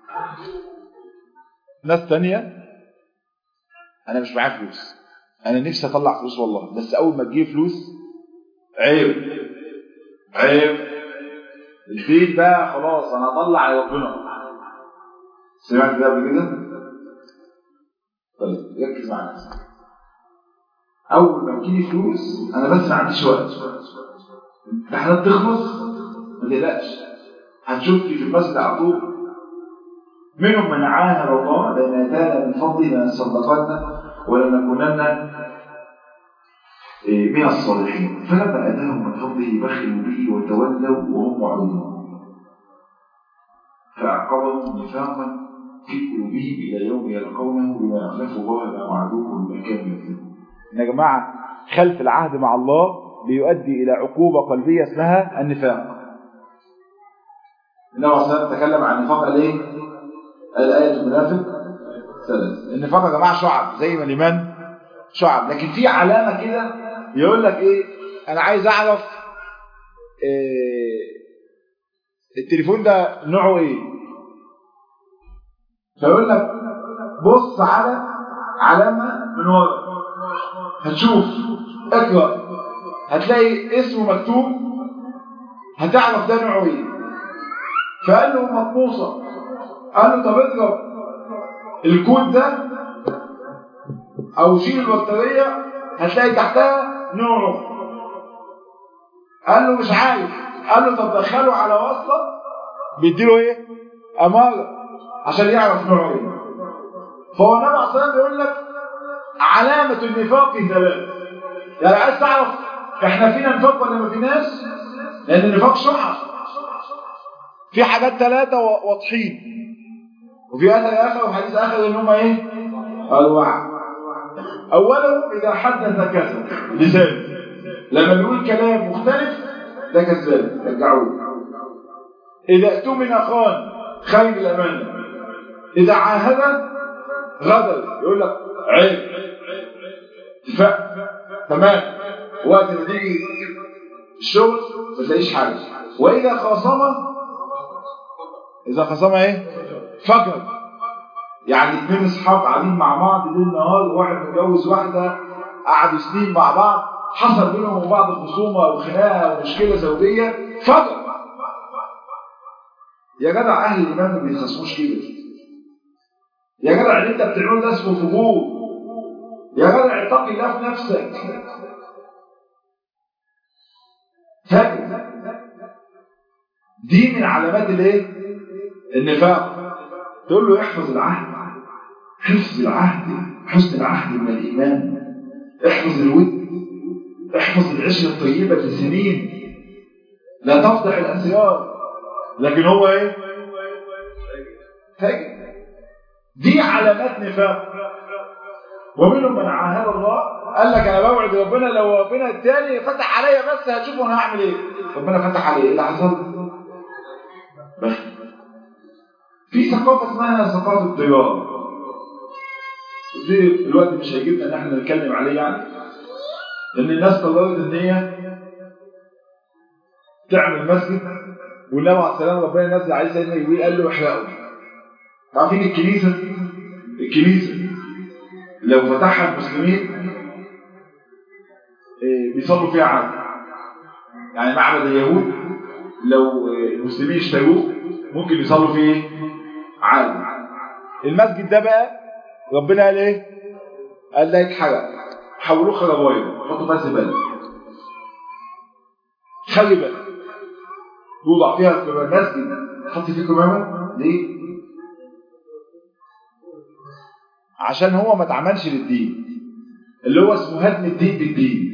ناس تانية انا مش معايا فلوس انا نفسي اطلع فلوس والله بس اول ما تجيب فلوس عيب عيب البيت بقى خلاص انا اطلع ربنا سمعت ده قبل كده طيب ركز معايا اول ما تجيلي فلوس انا بس ما عنديش وقت الامتحانات تخلص ما تقلقش هتشوفني في المسجد على طول منهم من عاهد الله لان اتانا من فضله لنصدقن ولنكونن من الصالحين فلما اتاهم من فضله بخلوا به وتولوا وهم معرضون فاعقبهم نفاقا في قلوبهم الى يوم يلقونه بما اخلفوا الله ما وعدوه وبما كانوا يكذبون يا جماعه خلف العهد مع الله بيؤدي الى عقوبه قلبيه اسمها النفاق النبي صلى الله عليه وسلم تكلم عن النفاق قال ايه؟ الآية المنافق ثلاث النفاق يا جماعة شعب زي ما الإيمان شعب لكن في علامة كده يقول لك إيه أنا عايز أعرف إيه التليفون ده نوعه إيه فيقول لك بص على علامة من ورا هتشوف اقرأ هتلاقي اسمه مكتوب هتعرف ده نوعه إيه فقال له مطموسة قال له طب اضرب الكود ده او شيل البطاريه هتلاقي تحتها نوعه قال له مش عارف قال له طب دخله على وصله بيديله ايه اماره عشان يعرف نوعه ايه فهو النبي عليه الصلاه بيقول لك علامه النفاق ثلاث يعني عايز تعرف احنا فينا نفاق ولا ما فيناش لان النفاق شعب في حاجات ثلاثه واضحين وفي اثر اخر وحديث اخر ان هم ايه الوعد اولا اذا حدث كذب لسان لما بيقول كلام مختلف ده كذاب رجعوه اذا اؤتمن خان خير الامانه اذا عاهد غدر يقول لك عيب اتفاق تمام وقت ما تيجي الشغل ما تلاقيش حاجه واذا خاصم اذا خاصم ايه فجر يعني اتنين اصحاب قاعدين مع بعض ليل نهار واحد متجوز واحده قعدوا سنين مع بعض حصل بينهم وبين بعض خصومه او خناقه او مشكله زوجيه فجر يا جدع اهل الايمان ما بيخصموش كده يا جدع اللي انت بتعمله ده اسمه فجور يا جدع اتقي الله في نفسك فجر دي من علامات الايه النفاق تقول له احفظ العهد حفظ العهد حسن العهد من الإيمان احفظ الود احفظ العشرة الطيبة لسنين لا تفضح الأسرار لكن هو ايه فاجر دي علامات نفاق ومنهم من عاهد الله قال لك انا بوعد ربنا لو ربنا اداني فتح عليا بس هشوف انا هعمل ايه ربنا فتح عليه ايه اللي حصل بس في ثقافه اسمها ثقافه الضرار دي الوقت مش هيجيبنا ان احنا نتكلم عليه يعني ان الناس قررت ان هي تعمل مسجد والنبي عليه السلام ربنا نزل عليه سيدنا جبريل قال له احرقه عارفين الكنيسه الكنيسه لو فتحها المسلمين بيصلوا فيها عادي يعني معبد اليهود لو المسلمين اشتروه ممكن يصلوا فيه عادي المسجد ده بقى ربنا قال ايه قال ده يتحرق حولوه خرابايه حطوا فيها زباله خربة يوضع فيها مسجد حط فيه كمامه ليه عشان هو ما اتعملش للدين اللي هو اسمه هدم الدين بالدين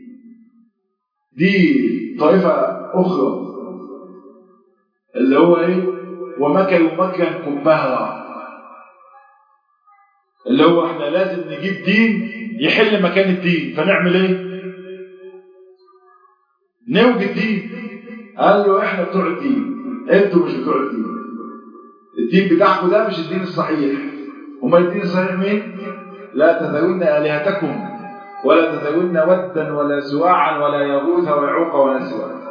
دي طائفة أخرى اللي هو إيه ومكروا مكرا كبهرا اللي هو احنا لازم نجيب دين يحل مكان الدين فنعمل ايه نوجد دين قال له احنا بتوع الدين انتوا مش بتوع الدين الدين بتاعكم ده مش الدين الصحيح امال الدين الصحيح مين لا تذرون الهتكم ولا تذرون ودا ولا سواعا ولا يغوث ويعوق ونسرا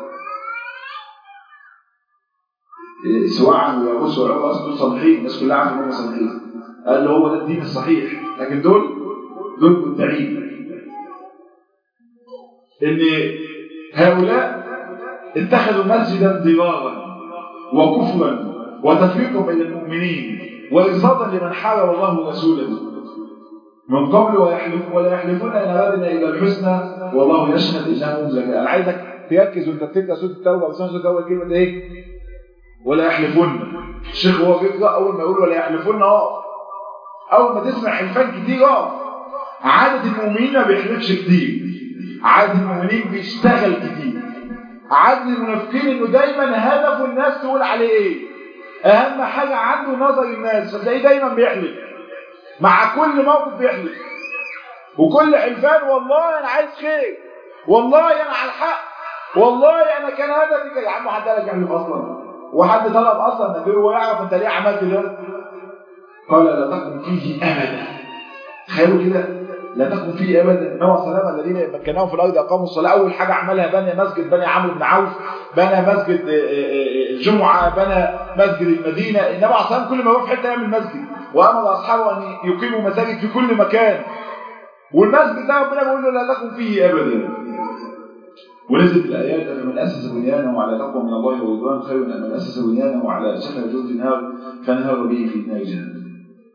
سواعا ويغوث ويعوق اصلا صالحين الناس كلها عارفه ان هم صالحين قال له هو ده الدين الصحيح لكن دول دول مدعين ان هؤلاء اتخذوا مسجدا ضرارا وكفرا وتفريقا بين المؤمنين وإرصادا لمن حارب الله ورسوله من قبل ويحلف ولا يحلفون ان ارادنا الا الحسنى والله يشهد انهم لكاذبون انا عايزك تركز وانت بتقرا سوره التوبه او سوره التوبه كلمه ايه؟ ولا يحلفون الشيخ وهو بيقرا اول ما يقول ولا يحلفون اقف اول ما تسمع حلفان كتير اقف عاده المؤمنين ما بيحلفش كتير عاده المؤمنين بيشتغل كتير عاده المنافقين انه دايما هدفه الناس تقول عليه ايه اهم حاجه عنده نظر الناس فتلاقيه دايما بيحلف مع كل موقف بيحلف وكل حلفان والله انا عايز خير والله انا على الحق والله انا كان هدفي كده يا عم حد قال لك يحلف اصلا وحد طلب اصلا انك هو يعرف انت ليه عملت ده قال لا تكن فيه ابدا تخيلوا كده لا تكن فيه ابدا النبي صلى الله عليه وسلم الذين مكناهم في الارض اقاموا الصلاه اول حاجه عملها بنى مسجد بني عمرو بن عوف بنى مسجد الجمعه بنى مسجد المدينه النبي عليه الصلاه والسلام كل ما يروح في حته يعمل مسجد وامر اصحابه ان يقيموا مساجد في كل مكان والمسجد ده ربنا بيقول له لا تكن فيه ابدا ونزلت الايات ان من اسس بنيانه على تقوى من الله ورضوان خير من من اسس بنيانه على شفا جوز نار فانهار به في نار جهنم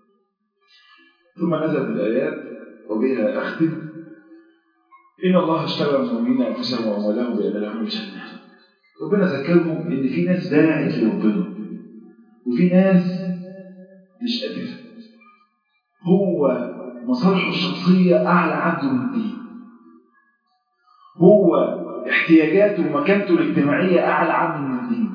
ثم نزلت الايات وبها اختم ان الله اشترى من المؤمنين انفسهم واموالهم بان لهم الجنه ربنا ذكرهم ان في ناس داعت لربنا وفي ناس مش قادره هو مصالحه الشخصيه اعلى عنده من الدين هو احتياجاته ومكانته الاجتماعيه اعلى عنه من الدين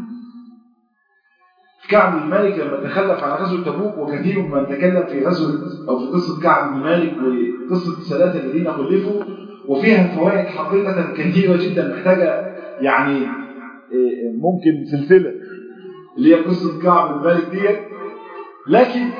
كعب بن مالك لما تخلف عن غزوه تبوك وكثير من تكلم في غزوه او في قصه كعب بن مالك وقصه الثلاثه الذين خلفوا وفيها فوائد حقيقه كثيره جدا محتاجه يعني ممكن سلسله اللي هي قصه كعب بن مالك ديت لكن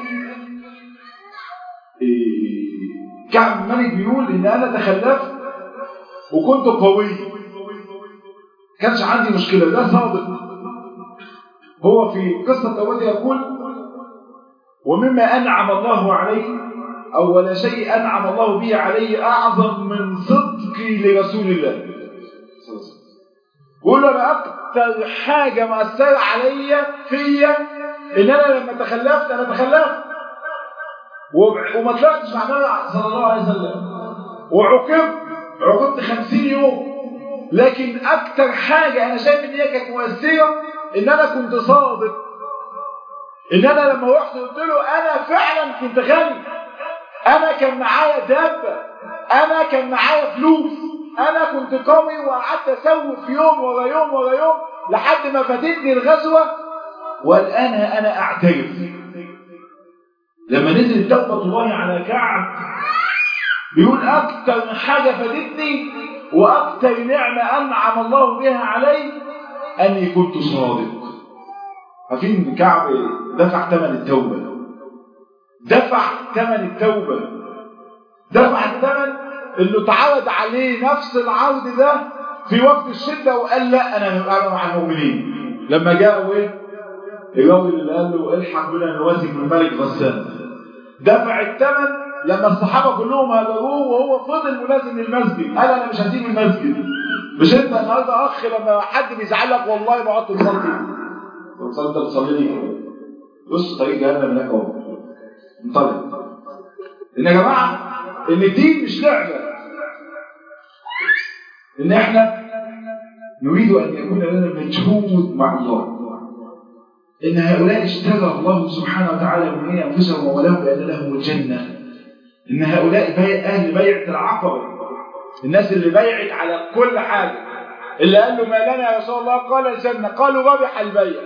كعب بن مالك بيقول ان انا تخلفت وكنت قوي كانش عندي مشكله ده صادق هو في قصة توبته يقول ومما أنعم الله عليه أو ولا شيء أنعم الله به عليه أعظم من صدقي لرسول الله بقول أنا أكثر حاجة مأثرة عليا فيا إن أنا لما تخلفت أنا تخلفت وما طلعتش مع النبي صلى الله عليه وسلم وعوقبت عوقبت خمسين يوم لكن أكثر حاجة أنا شايف إن هي كانت مؤثرة ان انا كنت صادق ان انا لما رحت قلت له انا فعلا كنت غني انا كان معايا دابه انا كان معايا فلوس انا كنت قوي وقعدت اسوي في يوم ورا يوم ورا يوم لحد ما فاتتني الغزوه والان انا اعترف لما نزل توبه الله على كعب بيقول اكتر من حاجه فاتتني واكتر نعمه انعم الله بها علي اني كنت صادق عارفين ان كعب دفع ثمن التوبه دفع ثمن التوبه دفع الثمن انه اتعرض عليه نفس العرض ده في وقت الشده وقال لا انا انا مع المؤمنين لما جاء ايه الراجل اللي قال له الحق بنا نواسك من ملك غسان دفع الثمن لما الصحابه كلهم هاجروه وهو فضل ملازم للمسجد قال انا مش هسيب المسجد مش انت النهارده اخ لما حد بيزعلك والله ما قعدت تصلي تصلي انت بتصلي لي بص طريق جهنم هناك اهو انطلق ان يا جماعه ان الدين مش لعبه ان احنا نريد ان يكون لنا مجهود مع الله ان هؤلاء اشترى الله سبحانه وتعالى من انفسهم وولهم بان لهم الجنه ان هؤلاء بيع اهل بيعه العقبه الناس اللي بيعت على كل حاجه اللي قال له ما لنا يا رسول الله قال الجنه قالوا ربح البيع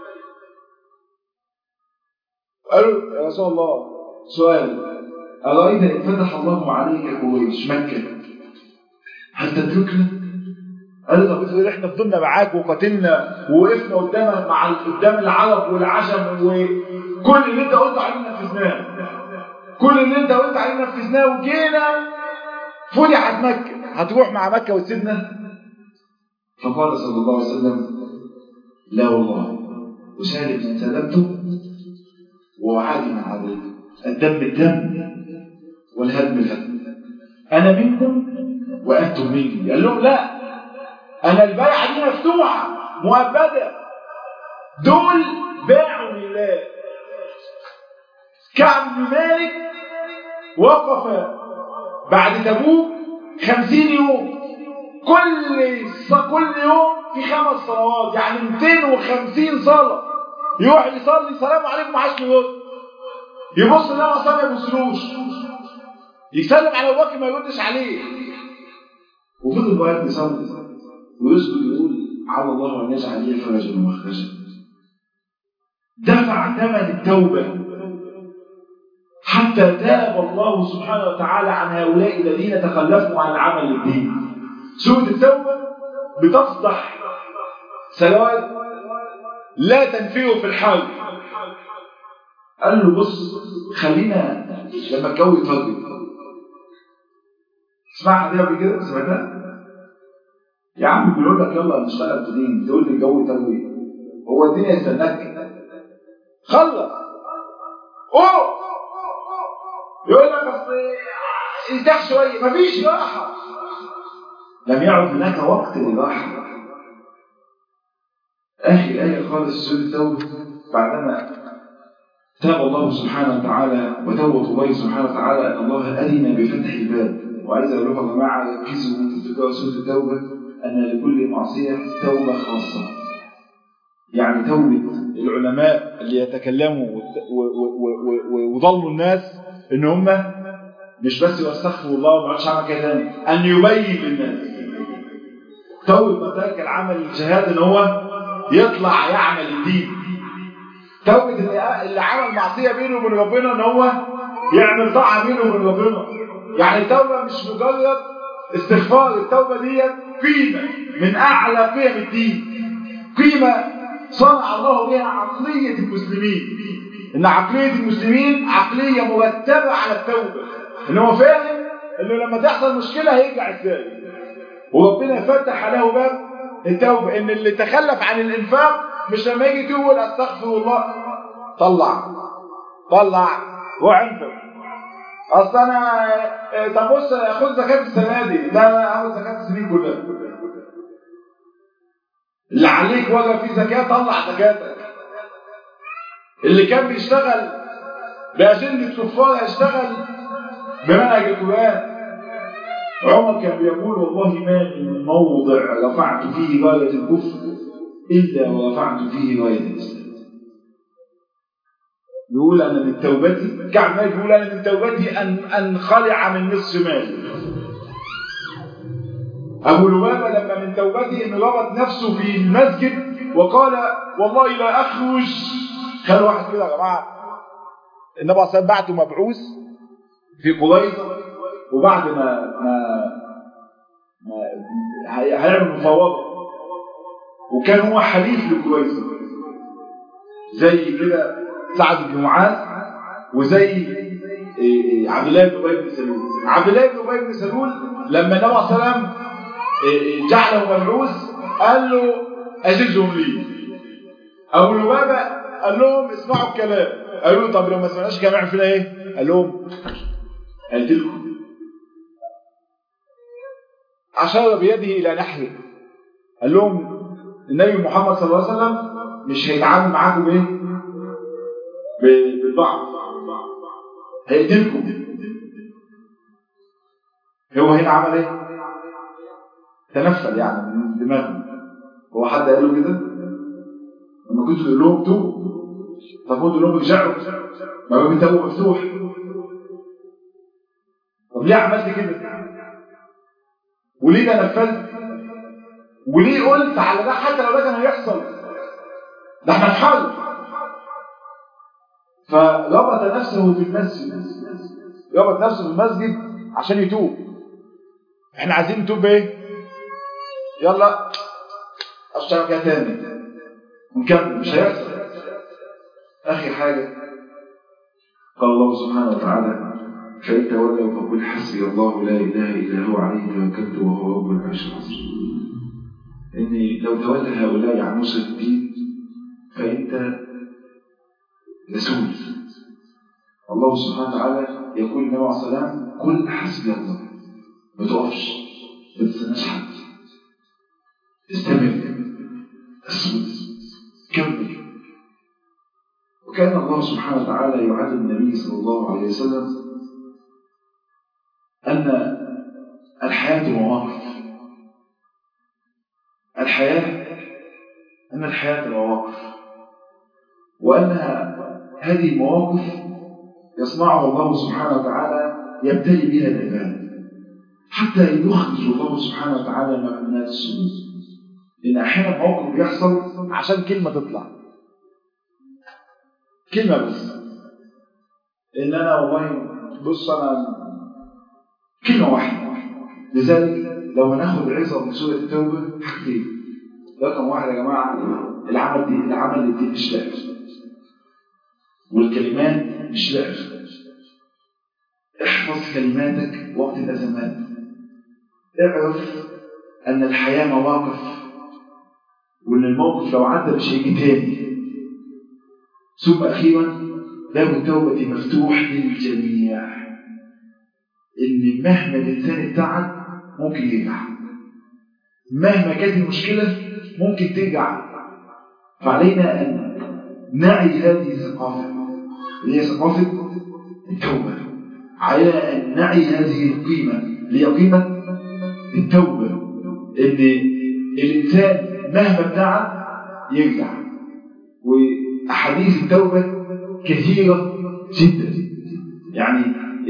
قالوا يا رسول الله سؤال أرأيت إن فتح الله عليك قريش مكة هل تتركنا؟ قال طب بتقول احنا فضلنا معاك وقاتلنا ووقفنا قدام مع قدام العرب والعجم وكل اللي انت قلت عليه نفذناه كل اللي انت قلت عليه نفذناه وجينا فتحت مكة هتروح مع مكة وتسيبنا؟ فقال صلى الله عليه وسلم لا والله أسالم من سلمته وعادي من عادي الدم الدم والهدم الهدم أنا منكم وأنتم مني قال لهم لا أنا البيعة دي مفتوحة مؤبدة دول باعوا لله كعب بن مالك وقف بعد تبوك خمسين يوم كل كل يوم في خمس صلوات يعني 250 صلاة يروح يصلي سلام عليكم ما حدش يرد يبص لنا صلاه ما يبصلوش يسلم على ابو بكر ما يردش عليه وفضل بقى يصلي ويسجد يقول على الله ان يجعل لي فرجا ومخرجا دفع ثمن التوبه حتى تاب الله سبحانه وتعالى عن هؤلاء الذين تخلفوا عن عمل الدين سورة التوبة بتفضح سنوات لا تنفيه في الحال قال له بص خلينا لما الجو يتفضل اسمعها دي قبل كده سمعتها يا عم بيقول لك يلا نشتغل في دين تقول لي الجو يتفضل هو الدنيا يستناك خلص اوه يقول لك اصل ارتاح شويه مفيش راحه لم يعد هناك وقت للراحه اخر ايه خالص سوره التوبه بعدما تاب الله سبحانه وتعالى وتوبة الله سبحانه وتعالى أن الله أذن بفتح الباب وعايز أقول لكم يا جماعة ركزوا وأنتم بتقرأوا سورة التوبة أن لكل معصية توبة خاصة يعني توبة العلماء اللي يتكلموا وظلموا الناس إن هم مش بس يستغفروا الله وما عادش عمل كده تاني أن يبين للناس توبة من ترك العمل الجهاد إن هو يطلع يعمل الدين توبة اللي عمل معصية بينه وبين ربنا ان هو يعمل طاعة بينه وبين ربنا يعني التوبة مش مجرد استغفار التوبة دي قيمة من أعلى قيم الدين قيمة صنع الله بها عقلية المسلمين إن عقلية المسلمين عقلية مرتبة على التوبة إن هو فاهم إنه لما تحصل مشكلة هيرجع إزاي وربنا فتح له باب التوبة إن اللي تخلف عن الإنفاق مش لما يجي تقول استغفر الله طلع طلع روح انفق اصل انا طب بص خد زكاه السنه دي لا لا هاخد زكاه السنين كلها اللي عليك وجب فيه زكاه طلع زكاتك اللي كان بيشتغل بأجندة كفار يشتغل بمنهج القرآن عمر كان بيقول والله ما من موضع رفعت فيه راية الكفر إلا ورفعت فيه راية الإسلام يقول أنا من توبتي كعب مالك يقول أنا من توبتي أن أنخلع من نصف مالي أبو لبابة لما من توبته إن ربط نفسه في المسجد وقال والله لا أخرج خلوا واحد كده يا جماعة النبي عليه الصلاة بعته مبعوث في قريظة وبعد ما ما ما هي- هيعمل مفاوضة وكان هو حليف لقريظة زي كده سعد بن معاذ وزي إيه إيه عبد الله بن ابي بن سلول عبد الله بن ابي بن سلول لما النبي عليه الصلاه والسلام إيه إيه جعله مبعوث قال له اجزهم لي ابو لبابه قال لهم اسمعوا الكلام قالوا له طب لو ما سمعناش الكلام نعمل فينا ايه؟ قال لهم هقتلكم اشار بيده الى نحره قال لهم النبي محمد صلى الله عليه وسلم مش هيتعامل معاكم بايه؟ ب- بالضعف هيقتلكم هو هنا عمل ايه؟ تنفل يعني من دماغه هو حد قال له كده؟ لما كنت تقول لهم توبوا طب كنت تقول لهم ارجعوا ما باب التوبه مفتوح طب ليه عملت كده؟ وليه ده نفذت؟ وليه قلت على ده حتى لو ده كان هيحصل؟ ده احنا في حرب فربط نفسه في المسجد ربط نفسه في المسجد عشان يتوب احنا عايزين نتوب ايه يلا اشتغل كده تاني ونكمل مش هيحصل اخر حاجه قال الله سبحانه وتعالى فإن تولوا فقل حسبي الله لا إله إلا هو عليه توكلت وهو رب العرش العظيم إن لو تولى هؤلاء عن نصرة الدين فأنت رسول الله سبحانه وتعالى يقول النبي عليه الصلاة والسلام قل حسبي الله ما تقفش ما تستناش حد استمر اصمت كمل وكان الله سبحانه وتعالى يعلم النبي صلى الله عليه وسلم أن الحياة مواقف الحياة أن الحياة مواقف وأنها هذه المواقف يصنعها الله سبحانه وتعالى يبتلي بها العباد حتى يخرج الله سبحانه وتعالى من السجود لأن أحيانا موقف بيحصل عشان كلمة تطلع كلمة بس إن أنا والله بص أنا كلمة واحدة لذلك لو هناخد عظة من سورة التوبة حاجتين رقم واحد يا جماعة العمل دي العمل دي مش لعب والكلمات مش لعب احفظ كلماتك وقت الأزمات اعرف أن الحياة مواقف وأن الموقف لو عدى مش هيجي تاني ثم أخيرا باب التوبة مفتوح للجميع إن مهما الإنسان ابتعد ممكن يرجع مهما كانت المشكلة ممكن ترجع فعلينا أن نعي هذه الثقافة اللي هي ثقافة التوبة علينا أن نعي هذه القيمة اللي هي قيمة التوبة إن الإنسان مهما ابتعد يرجع وأحاديث التوبة كثيرة جدا يعني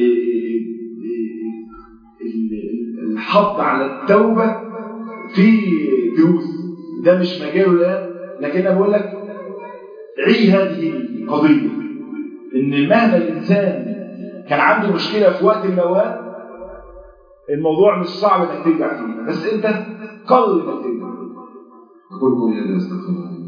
الحض على التوبة في دروس ده مش مجاله الآن لكن أنا بقول لك عي هذه القضية إن مهما الإنسان كان عنده مشكلة في وقت من الأوقات الموضوع مش صعب إنك ترجع فيه بس أنت قرر إنك ترجع أقول قولي هذا أستغفر الله